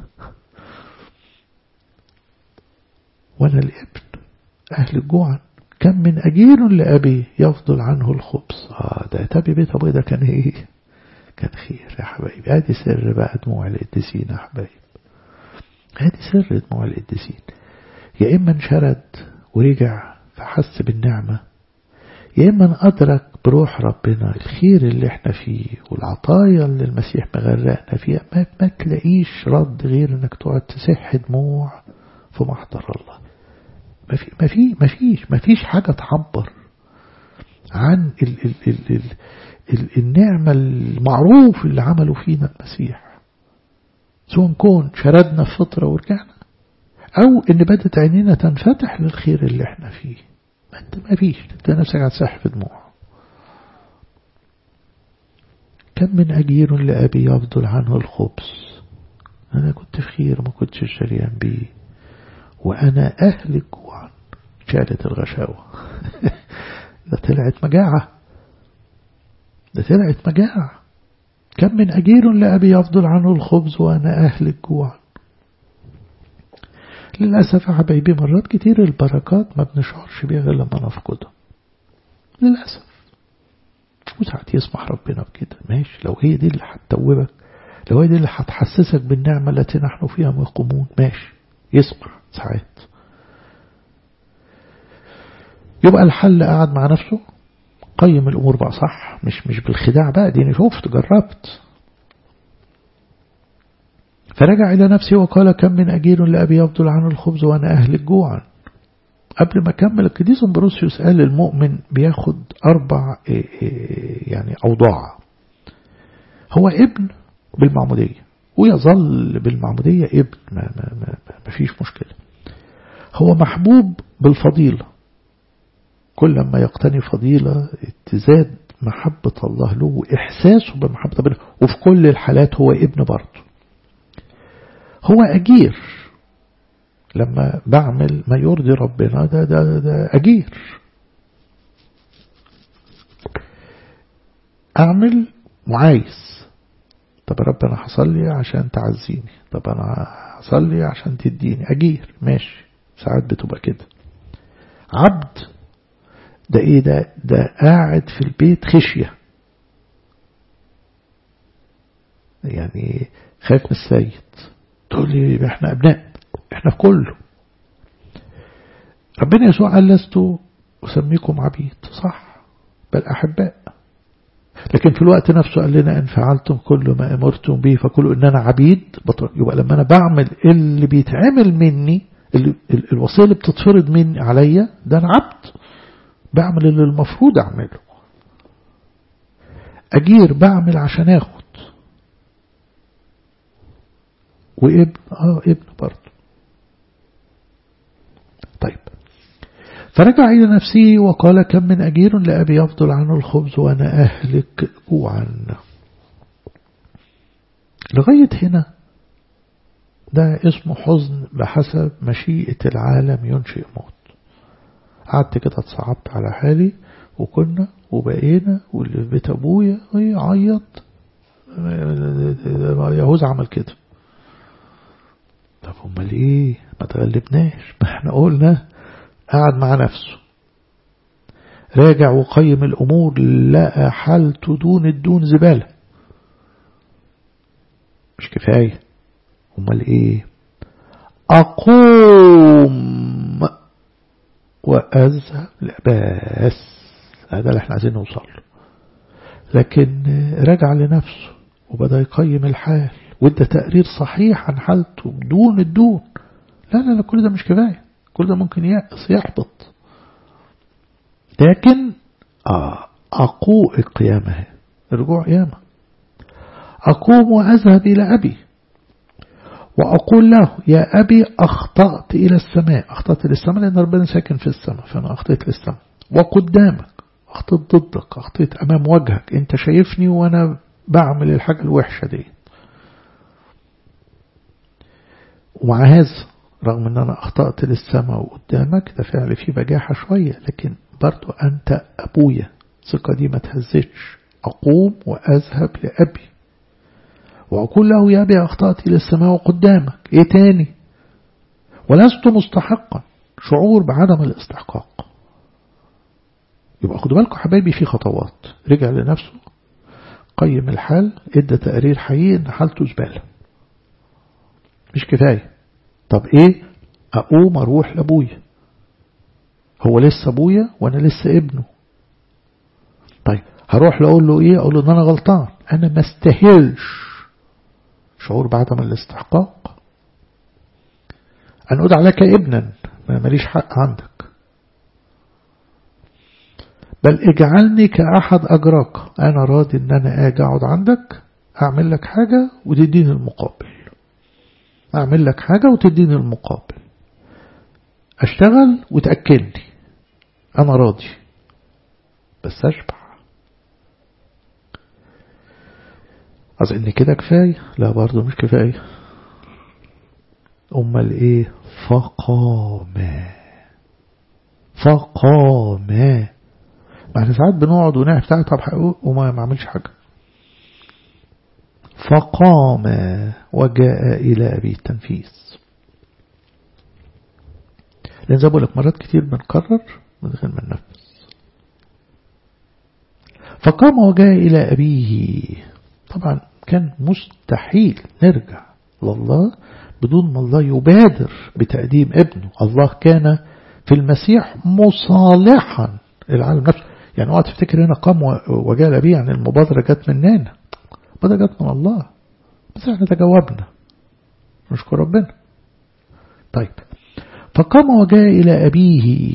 وأنا الابن أهل الجوع كم من أجير لأبي يفضل عنه الخبز آه ده تبي بيت أبوي ده كان إيه كان خير يا حبايبي هذه سر بقى دموع القديسين يا حبايب هذه سر دموع القديسين يا إما انشرد ورجع فحس بالنعمة يا إما أدرك بروح ربنا الخير اللي احنا فيه والعطايا اللي المسيح مغرقنا فيها ما, ما تلاقيش رد غير انك تقعد تسح دموع في محضر الله ما في ما في ما فيش ما فيش حاجة تعبر عن ال ال ال ال ال النعمة المعروف اللي عمله فينا المسيح سواء نكون شردنا في فترة ورجعنا أو إن بدت عينينا تنفتح للخير اللي احنا فيه ما انت ما فيش انت نفسك هتسح في دموع كم من أجير لأبي يفضل عنه الخبز أنا كنت في خير ما كنتش شريان بيه وأنا أهلك جوعا شالت الغشاوة ده طلعت مجاعة ده طلعت مجاعة كم من أجير لأبي يفضل عنه الخبز وأنا أهلك جوعا للأسف يا حبايبي مرات كتير البركات ما بنشعرش بيها غير لما نفقدها للأسف وساعات يسمح ربنا بكده ماشي لو هي دي اللي هتتوبك لو هي دي اللي هتحسسك بالنعمة التي نحن فيها مقومون ماشي يسمح ساعات يبقى الحل قاعد مع نفسه قيم الأمور بقى صح مش مش بالخداع بقى دي شفت جربت فرجع إلى نفسه وقال كم من أجير لأبي يفضل عن الخبز وأنا أهلك جوعا قبل ما أكمل القديس امبروسيوس قال المؤمن بياخد أربع يعني أوضاع هو ابن بالمعمودية ويظل بالمعمودية ابن ما, ما, ما, ما فيش مشكلة هو محبوب بالفضيلة كل ما يقتني فضيلة تزاد محبة الله له وإحساسه بمحبة ربنا وفي كل الحالات هو ابن برضه هو أجير لما بعمل ما يرضي ربنا ده, ده, ده أجير أعمل وعايز طب يا رب أنا حصلي عشان تعزيني طب أنا حصلي عشان تديني أجير ماشي ساعات بتبقى كده عبد ده ايه ده ده قاعد في البيت خشية يعني خايف من السيد تقول لي احنا ابناء احنا في كله ربنا يسوع قال لست أسميكم عبيد صح بل أحباء لكن في الوقت نفسه قال لنا إن فعلتم كل ما أمرتم به فكلوا إن أنا عبيد بطرق يبقى لما أنا بعمل اللي بيتعمل مني اللي الوصية اللي بتتفرض مني عليا ده أنا عبد بعمل اللي المفروض أعمله أجير بعمل عشان أخد وابن آه ابن برضه طيب فرجع إلى نفسه وقال كم من أجير لأبي يفضل عنه الخبز وأنا أهلك جوعا لغاية هنا ده اسمه حزن بحسب مشيئة العالم ينشئ موت قعدت كده اتصعبت على حالي وكنا وبقينا واللي في بيت ابويا يعيط يهوذا عمل كده طب امال ايه ما تغلبناش ما احنا قلنا قعد مع نفسه راجع وقيم الأمور لقى حالته دون الدون زبالة مش كفاية امال ايه أقوم وأذهب لا بس هذا اللي احنا عايزين نوصل له لكن رجع لنفسه وبدأ يقيم الحال وادى تقرير صحيح عن حالته بدون الدون لا لا لا كل ده مش كفاية كل ده ممكن يأس يحبط لكن آه أقوء القيامة الرجوع قيامة أقوم وأذهب إلى أبي وأقول له يا أبي أخطأت إلى السماء أخطأت إلى السماء لأن ربنا ساكن في السماء فأنا أخطأت للسماء وقدامك أخطأت ضدك أخطأت أمام وجهك أنت شايفني وأنا بعمل الحاجة الوحشة دي ومع هذا رغم أن أنا أخطأت للسماء وقدامك ده فعل فيه بجاحة شوية لكن برضو أنت أبويا ثقة دي ما تهزتش أقوم وأذهب لأبي وأقول له يا أبي أخطأت إلى السماء وقدامك إيه تاني ولست مستحقا شعور بعدم الاستحقاق يبقى خدوا بالكم حبايبي في خطوات رجع لنفسه قيم الحال ادى تقرير حقيقي ان حالته زبالة مش كفاية طب ايه اقوم اروح لابويا هو لسه ابويا وانا لسه ابنه طيب هروح لاقول له ايه اقول له ان انا غلطان انا ما استاهلش شعور بعدم الاستحقاق أن أدعى لك ابنا ما ماليش حق عندك بل اجعلني كأحد أجراك أنا راضي أن أنا أجي أقعد عندك أعمل لك حاجة وتديني المقابل أعمل لك حاجة وتديني المقابل أشتغل وتأكلني أنا راضي بس أشبع أظن كده كفاية لا برضه مش كفاية أمال إيه فقام فقام ما احنا ساعات بنقعد ونعرف تعالى طب حقوق وما معملش حاجة فقام وجاء إلى أبي التنفيذ لأن زي بقولك مرات كتير بنكرر من غير ما ننفذ فقام وجاء إلى أبيه طبعا كان مستحيل نرجع لله بدون ما الله يبادر بتقديم ابنه الله كان في المسيح مصالحا العالم نفسه يعني اوعى تفتكر هنا قام وجاء لأبيه يعني المبادرة جت مننا المبادرة جت من الله بس احنا تجاوبنا نشكر ربنا طيب فقام وجاء إلى أبيه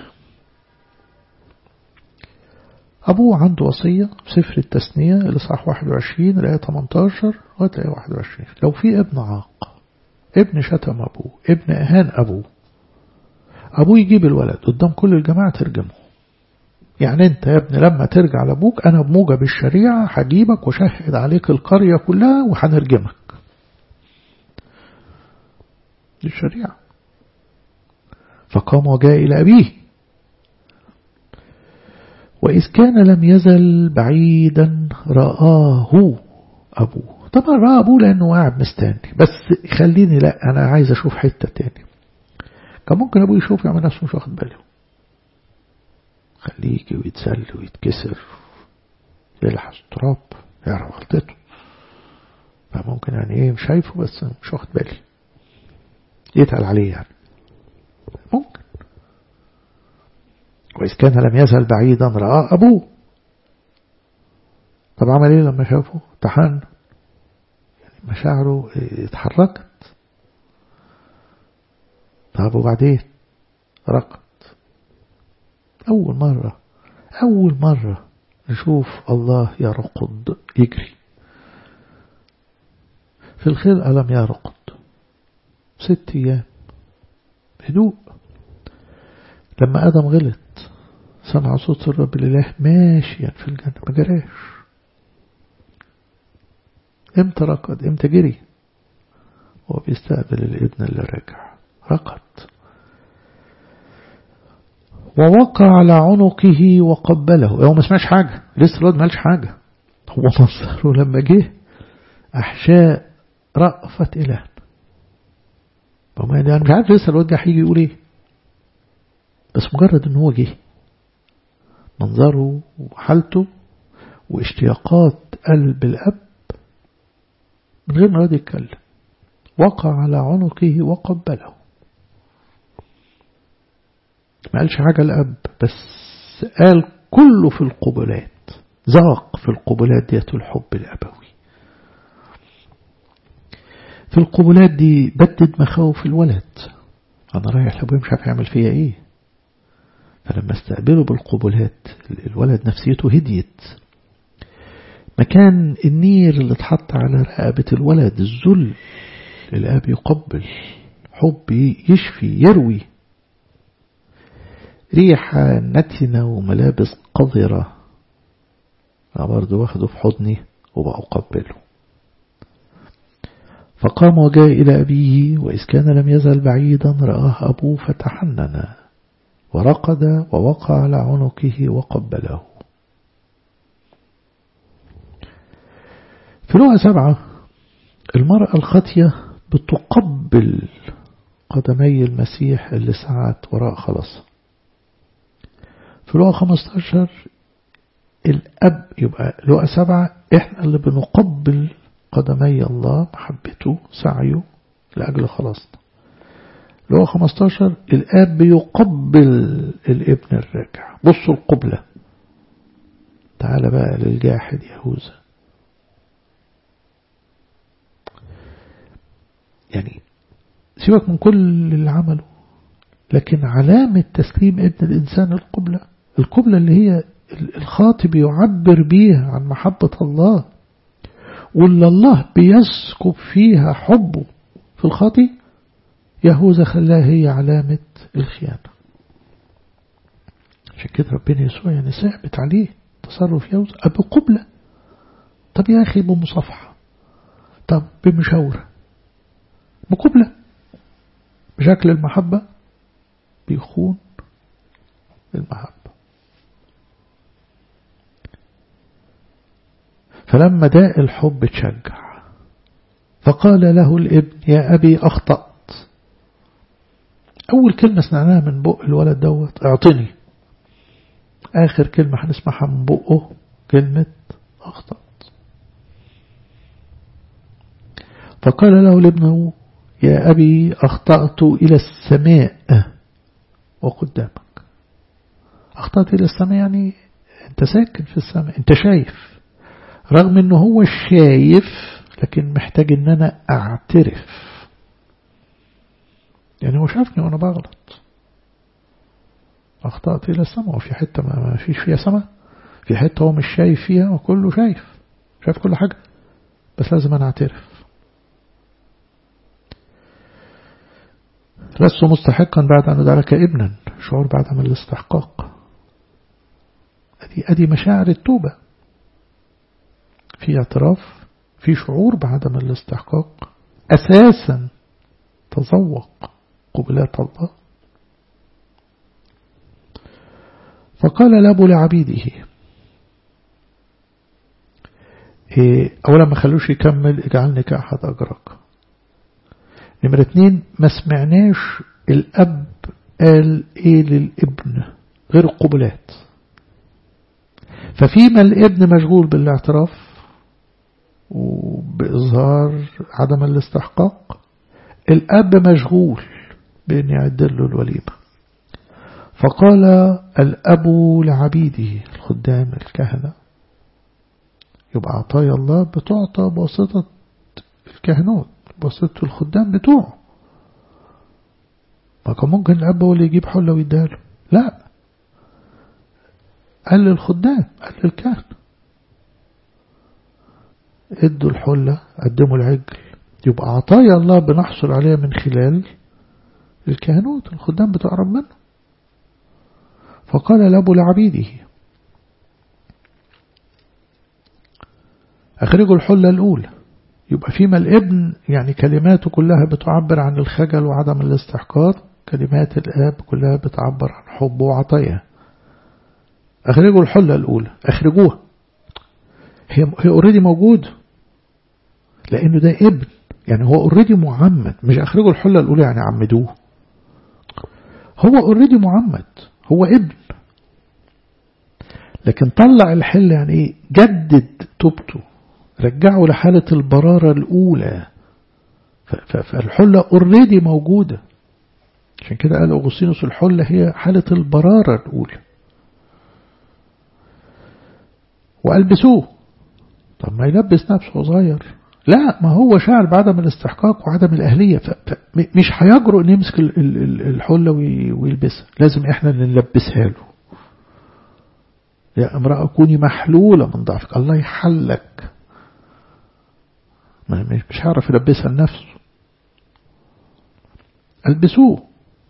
أبوه عنده وصية في سفر التثنية الإصحاح 21 الآية 18 لغاية 21 لو في ابن عاق ابن شتم أبوه ابن أهان أبوه أبوه يجيب الولد قدام كل الجماعة ترجمه يعني أنت يا ابن لما ترجع لأبوك أنا بموجب الشريعة هجيبك وشهد عليك القرية كلها وهنرجمك دي الشريعة فقام وجاء إلى أبيه وإذ كان لم يزل بعيدا رآه أبوه طبعا رأى أبوه لأنه قاعد مستني بس خليني لا أنا عايز أشوف حتة تاني كان ممكن أبوه يشوف يعمل نفسه مش واخد باله خليه يجي ويتسل ويتكسر يلحس تراب يعرف غلطته فممكن يعني ايه مش شايفه بس مش واخد بالي يتقل عليه يعني ممكن وإذ كان لم يزل بعيدا رأى أبوه طب عمل ايه لما شافه تحن يعني مشاعره اتحركت طب وبعدين رقد أول مرة أول مرة نشوف الله يرقد يجري في الخلقة لم يرقد ست أيام هدوء لما آدم غلط سمع صوت الرب الإله ماشيا في الجنة ما جراش امتى رقد امتى جري هو بيستقبل الابن اللي راجع رقد ووقع على عنقه وقبله هو ما سمعش حاجة لسه الواد ما قالش حاجة هو منظره لما جه أحشاء رأفة إله فما يعني أنا مش عارف لسه الواد ده هيجي يقول إيه بس مجرد إن هو جه منظره وحالته واشتياقات قلب الأب من غير ما يقعد يتكلم وقع على عنقه وقبله ما قالش حاجة الأب بس قال كله في القبلات ذاق في القبلات ديت الحب الأبوي في القبلات دي بدد مخاوف الولد أنا رايح لأبويا مش عارف يعمل فيا إيه فلما استقبله بالقبلات الولد نفسيته هديت مكان النير اللي اتحط على رقبة الولد الذل الآب يقبل حب يشفي يروي ريحة نتنة وملابس قذرة أنا برضه واخده في حضني وبأقبله فقام وجاء إلى أبيه وإذ كان لم يزل بعيدا رآه أبوه فتحنن ورقد ووقع على عنقه وقبله في لغة سبعة المرأة الخطية بتقبل قدمي المسيح اللي سعت وراء خلاص في لغة 15 الأب يبقى لغة سبعة إحنا اللي بنقبل قدمي الله محبته سعيه لأجل خلاصنا لغة 15 الآب يقبل الابن الراجع بصوا القبلة تعال بقى للجاحد يهوذا يعني سيبك من كل اللي عمله لكن علامة تسليم ابن الإنسان القبلة القبلة اللي هي الخاطب يعبر بيها عن محبة الله واللي الله بيسكب فيها حبه في الخاطي يهوذا خلاها هي علامة الخيانة عشان كده ربنا يسوع يعني صعبت عليه تصرف يهوذا بقبلة طب يا أخي بمصافحة طب بمشاورة بقبلة بشكل المحبة بيخون المحبة فلما داء الحب تشجع فقال له الابن يا أبي أخطأت أول كلمة سمعناها من بق الولد دوت اعطني آخر كلمة هنسمعها من بقه كلمة أخطأت فقال له الابن يا أبي أخطأت إلى السماء وقدامك أخطأت إلى السماء يعني أنت ساكن في السماء أنت شايف رغم أنه هو شايف لكن محتاج أن أنا أعترف يعني هو شافني وأنا بغلط أخطأت إلى السماء وفي حتة ما فيش فيها سماء في حتة هو مش شايف فيها وكله شايف شايف كل حاجة بس لازم أنا أعترف لست مستحقا بعد أن أدعلك ابنا شعور بعدم الاستحقاق أدي, أدي مشاعر التوبة في اعتراف في شعور بعدم الاستحقاق أساسا تذوق قبلات الله فقال الأب لعبيده إيه أولا ما خلوش يكمل اجعلني كأحد أجرك نمرة اتنين ما سمعناش الأب قال إيه للابن غير القبلات ففيما الابن مشغول بالاعتراف وبإظهار عدم الاستحقاق الأب مشغول بأن يعدل له الوليمة فقال الأب لعبيده الخدام الكهنة يبقى عطايا الله بتعطى بواسطة الكهنوت بواسطة الخدام بتوعه ما كان ممكن الأب هو اللي يجيب حلة ويديها له لا قال للخدام قال للكهنة ادوا الحلة قدموا العجل يبقى عطايا الله بنحصل عليها من خلال الكهنوت الخدام بتوع ربنا فقال الأب لعبيده أخرجوا الحلة الأولى يبقى فيما الابن يعني كلماته كلها بتعبر عن الخجل وعدم الاستحقاق كلمات الآب كلها بتعبر عن حبه وعطاياه أخرجوا الحلة الأولى أخرجوها هي هي اوريدي موجود لأنه ده ابن يعني هو اوريدي معمد مش أخرجوا الحلة الأولى يعني عمدوه هو اوريدي معمد هو ابن لكن طلع الحل يعني ايه جدد توبته رجعه لحالة البرارة الأولى فالحلة اوريدي موجودة عشان كده قال أغسطينوس الحلة هي حالة البرارة الأولى وألبسوه طب ما يلبس نفسه صغير لا ما هو شاعر بعدم الاستحقاق وعدم الأهلية مش هيجرؤ ان يمسك الحلة ويلبسها لازم احنا اللي نلبسها له يا امرأة كوني محلولة من ضعفك الله يحلك مش هعرف يلبسها لنفسه البسوه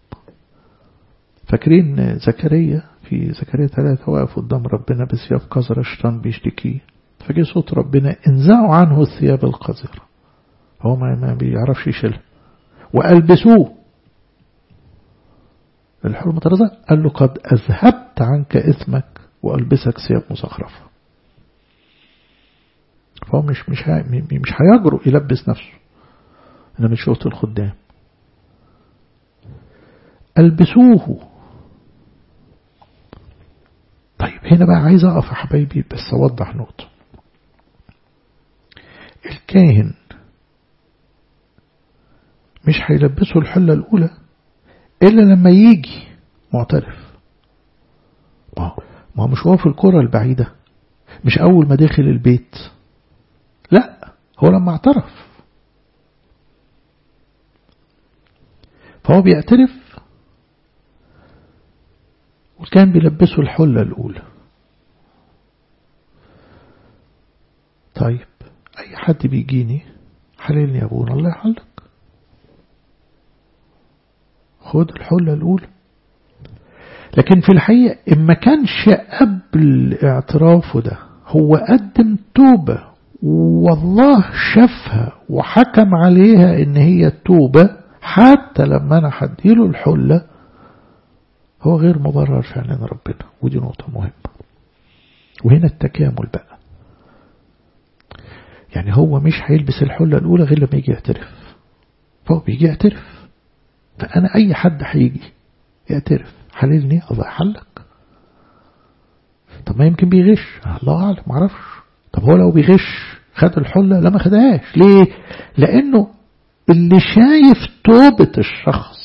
فاكرين زكريا في زكريا ثلاثة واقف قدام ربنا بثياب قذرة الشيطان بيشتكيه فجي صوت ربنا انزعوا عنه الثياب القذرة هو ما, ما بيعرفش يشيلها وألبسوه الحرمة رضا قال له قد أذهبت عنك إثمك وألبسك ثياب مزخرفة فهو مش مش مش هيجرؤ يلبس نفسه أنا مش شفت الخدام ألبسوه طيب هنا بقى عايز أقف يا حبايبي بس أوضح نقطة الكاهن مش هيلبسه الحلة الأولى إلا لما يجي معترف ما هو مش هو في الكرة البعيدة مش أول ما دخل البيت لا هو لما اعترف فهو بيعترف وكان بيلبسه الحلة الأولى طيب أي حد بيجيني حللني يا أبونا الله يحلك خد الحلة الأولى لكن في الحقيقة إن ما كانش قبل اعترافه ده هو قدم توبة والله شافها وحكم عليها إن هي التوبة حتى لما أنا حديله الحلة هو غير مبرر في عينين ربنا ودي نقطة مهمة وهنا التكامل بقى يعني هو مش هيلبس الحلة الأولى غير لما يجي يعترف فهو بيجي يعترف فأنا أي حد هيجي يعترف حللني الله يحلك طب ما يمكن بيغش الله أعلم معرفش طب هو لو بيغش خد الحلة لا ما خدهاش ليه لأنه اللي شايف توبة الشخص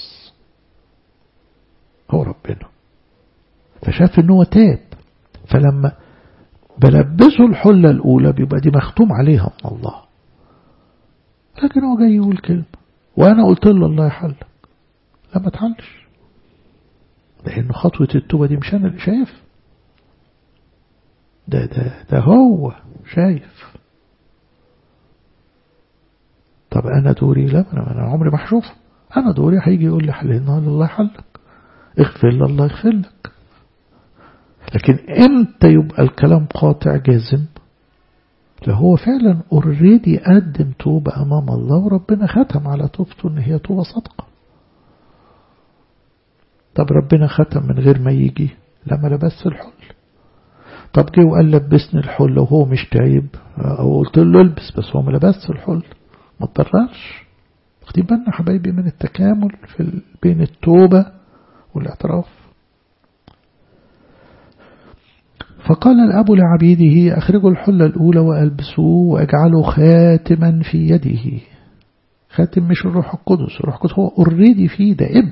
هو ربنا فشاف ان هو تاب فلما بلبسه الحلة الأولى بيبقى دي مختوم عليها من الله لكن هو جاي يقول كلمة وأنا قلت له الله يحلك لا ما تحلش لأنه خطوة التوبة دي مش أنا اللي شايف ده ده ده هو شايف طب أنا دوري لا أنا عمري ما هشوفه أنا دوري هيجي يقول لي حللنا الله يحلك اغفر لله الله يغفر لك لكن امتى يبقى الكلام قاطع جازم لو هو فعلا اوريدي قدم توبة امام الله وربنا ختم على توبته ان هي توبة صدقة طب ربنا ختم من غير ما يجي لما لبس الحل طب جه وقال لبسني الحل وهو مش تايب او قلت له البس بس هو ما لبسش الحل ما تضررش واخدين بالنا حبايبي من التكامل في بين التوبة والاعتراف فقال الأب لعبيده أخرجوا الحلة الأولى وألبسوه وأجعلوا خاتما في يده خاتم مش الروح القدس الروح القدس هو اوريدي فيه ده ابن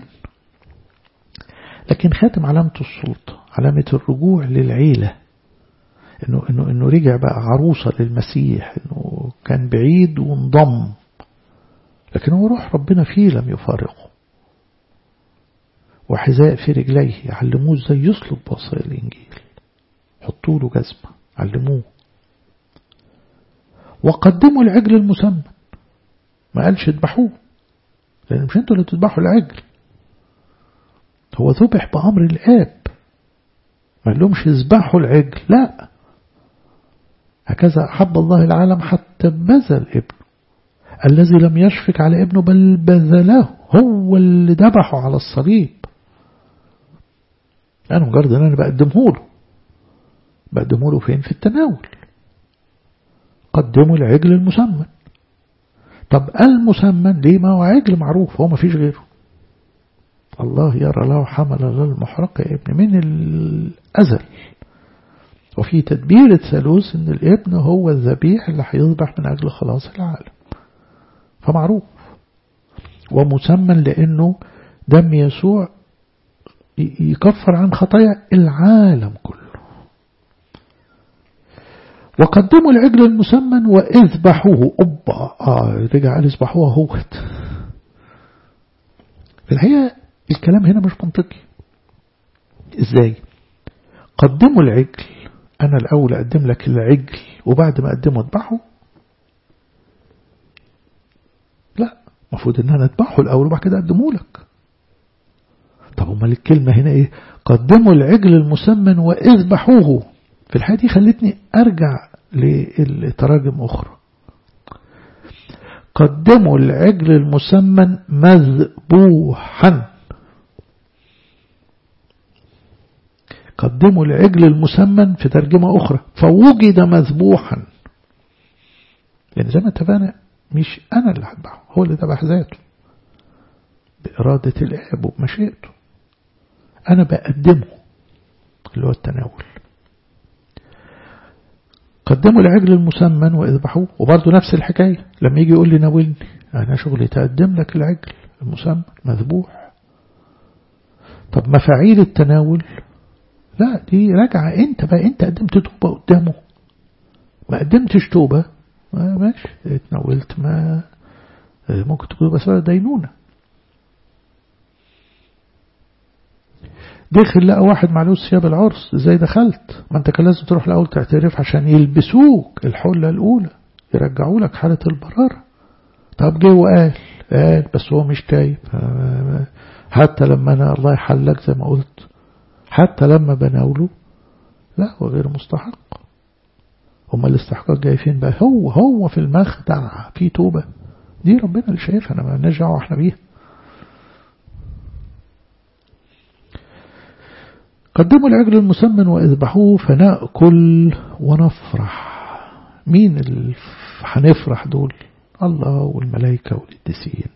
لكن خاتم علامة السلطة علامة الرجوع للعيلة إنه, إنه, إنه رجع بقى عروسة للمسيح إنه كان بعيد وانضم لكن هو روح ربنا فيه لم يفارقه وحذاء في رجليه علموه ازاي يسلك بوصايا الإنجيل حطوا له جزمة علموه وقدموا العجل المسمن ما قالش اذبحوه لأن مش انتوا اللي تذبحوا العجل هو ذبح بأمر الآب ما لهمش اذبحوا العجل لا هكذا أحب الله العالم حتى بذل ابنه الذي لم يشفق على ابنه بل بذله هو اللي ذبحه على الصليب أنا مجرد أن أنا بقدمه له بقدمه له فين في التناول قدموا العجل المسمن طب المسمن ليه ما هو عجل معروف هو ما فيش غيره الله يرى له حمل للمحرقة يا ابن من الأزل وفي تدبير الثالوث ان الابن هو الذبيح اللي هيذبح من اجل خلاص العالم فمعروف ومسمى لانه دم يسوع يكفر عن خطايا العالم كله وقدموا العجل المسمن واذبحوه أبا آه رجع قال اذبحوه هوت في الحقيقة الكلام هنا مش منطقي ازاي قدموا العجل انا الاول اقدم لك العجل وبعد ما اقدمه اذبحه لا المفروض ان انا اذبحه الاول وبعد كده اقدمه لك طب امال الكلمه هنا ايه قدموا العجل المسمن واذبحوه في الحقيقه دي خلتني ارجع لتراجم اخرى قدموا العجل المسمن مذبوحا قدموا العجل المسمن في ترجمة أخرى فوجد مذبوحا يعني زي ما اتفقنا مش أنا اللي هذبحه هو اللي ذبح ذاته بإرادة الآب وبمشيئته أنا بقدمه اللي هو التناول قدموا العجل المسمن واذبحوه وبرضه نفس الحكاية لما يجي يقول لي ناولني أنا شغلي تقدم لك العجل المسمن مذبوح طب مفاعيل التناول لا دي راجعة انت بقى انت قدمت توبة قدامه ما قدمتش توبة ما ماشي اتناولت ما ممكن تكون بس دينونة دخل لقى واحد معلوش ثياب العرس ازاي دخلت ما انت كان لازم تروح الاول تعترف عشان يلبسوك الحلة الاولى يرجعوا لك حالة البرارة طب جه وقال قال بس هو مش تايب حتى لما انا الله يحلك زي ما قلت حتى لما بناوله لا هو غير مستحق هما الاستحقاق جاي فين بقى هو هو في المخدع في توبة دي ربنا اللي شايفها انا ما نرجع احنا بيها قدموا العجل المسمن واذبحوه فنأكل ونفرح مين اللي هنفرح دول الله والملائكة والقديسين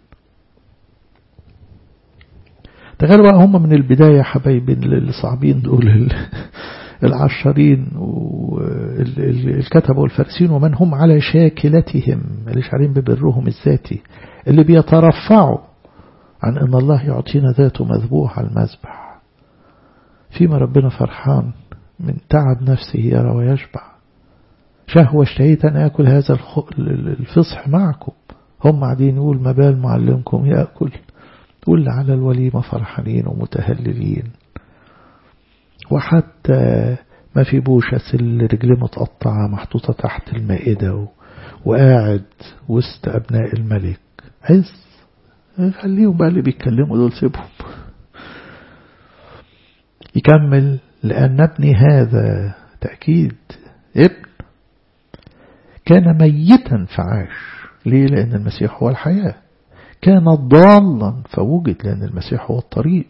تخيلوا بقى هم من البداية حبايبي الصعبين دول العشرين والكتبة والفارسين ومن هم على شاكلتهم اللي شعرين ببرهم الذاتي اللي بيترفعوا عن ان الله يعطينا ذاته مذبوح على المذبح فيما ربنا فرحان من تعب نفسه يرى ويشبع شهوة اشتهيت أن أكل هذا الفصح معكم هم قاعدين يقول ما بال معلمكم يأكل واللي على الوليمة فرحانين ومتهللين وحتى ما في بوشة اللي رجليه متقطعة محطوطة تحت المائدة وقاعد وسط أبناء الملك عز خليهم بقى اللي بيتكلموا دول سيبهم يكمل لأن ابني هذا تأكيد ابن كان ميتا فعاش ليه لأن المسيح هو الحياة كان ضالا فوجد لأن المسيح هو الطريق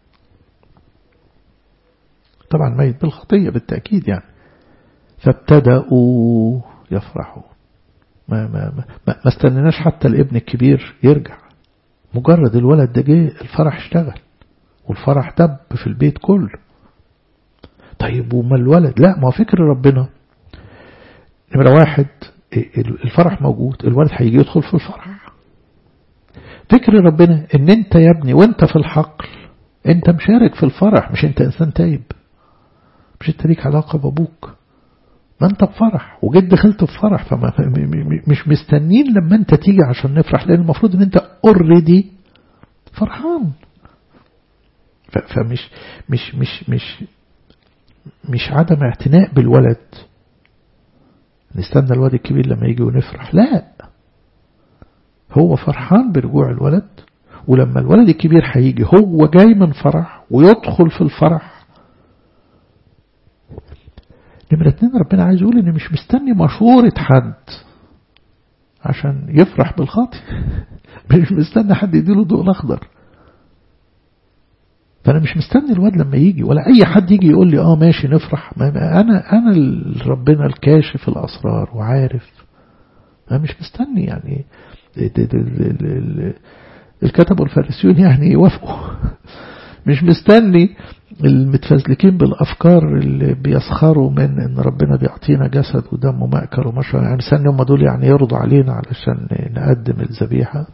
طبعا ميت بالخطية بالتأكيد يعني فابتدأوا يفرحوا ما, ما, ما, ما استنناش حتى الابن الكبير يرجع مجرد الولد ده جه الفرح اشتغل والفرح دب في البيت كله طيب وما الولد لا ما فكر ربنا نمرة واحد الفرح موجود الولد هيجي يدخل في الفرح فكر ربنا ان انت يا ابني وانت في الحقل انت مشارك في الفرح مش انت انسان تايب مش انت ليك علاقة بابوك ما انت بفرح وجيت دخلت في فرح فما مش مستنين لما انت تيجي عشان نفرح لان المفروض ان انت اوريدي فرحان فمش مش مش مش مش عدم اعتناء بالولد نستنى الواد الكبير لما يجي ونفرح لا هو فرحان برجوع الولد ولما الولد الكبير هيجي هو جاي من فرح ويدخل في الفرح نمرة اتنين ربنا عايز يقول ان مش مستني مشورة حد عشان يفرح بالخاطئ مش مستني حد يديله ضوء الاخضر فانا مش مستني الواد لما يجي ولا اي حد يجي يقول لي اه ماشي نفرح ما انا انا ربنا الكاشف الاسرار وعارف انا مش مستني يعني الكتب والفارسيون يعني يوافقوا مش مستني المتفزلكين بالأفكار اللي بيسخروا من إن ربنا بيعطينا جسد ودم ومأكل ومشرب يعني مستني هم دول يعني يرضوا علينا علشان نقدم الذبيحة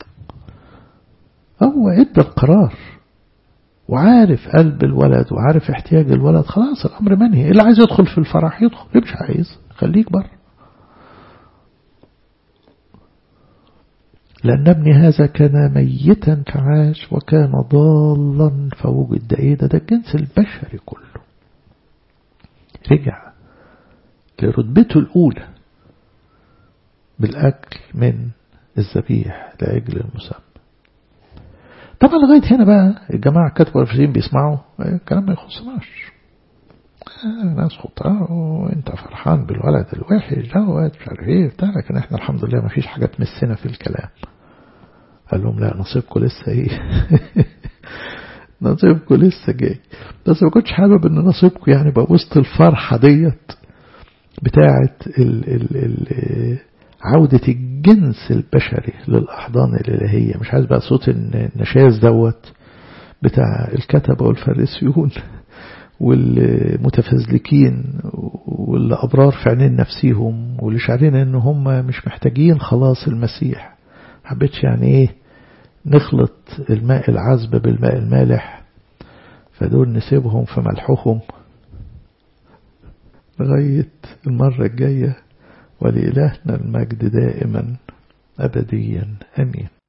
هو ادى القرار وعارف قلب الولد وعارف احتياج الولد خلاص الأمر منهي اللي عايز يدخل في الفرح يدخل اللي مش عايز خليك بره لأن ابني هذا كان ميتا فعاش وكان ضالا فوجد ده ايه ده ده الجنس البشري كله رجع لرتبته الأولى بالأكل من الذبيح لأجل المسمى طبعا لغاية هنا بقى الجماعة كتبوا الفرسين بيسمعوا الكلام ما يخصناش ناس خطاء وانت فرحان بالولد الوحش دوت مش عارف ايه بتاع لكن احنا الحمد لله ما فيش حاجة تمسنا في الكلام قال لهم لا نصيبكم لسه ايه نصيبكم لسه جاي بس ما كنتش حابب ان نصيبكم يعني بقى وسط الفرحة ديت بتاعة ال ال ال عودة الجنس البشري للأحضان الإلهية مش عايز بقى صوت النشاز دوت بتاع الكتبة والفارسيون والمتفزلكين واللي أبرار في عينين نفسيهم واللي شعرين إن هم مش محتاجين خلاص المسيح حبيتش يعني إيه نخلط الماء العذب بالماء المالح فدول نسيبهم في ملحهم لغاية المرة الجاية ولإلهنا المجد دائما أبديا أمين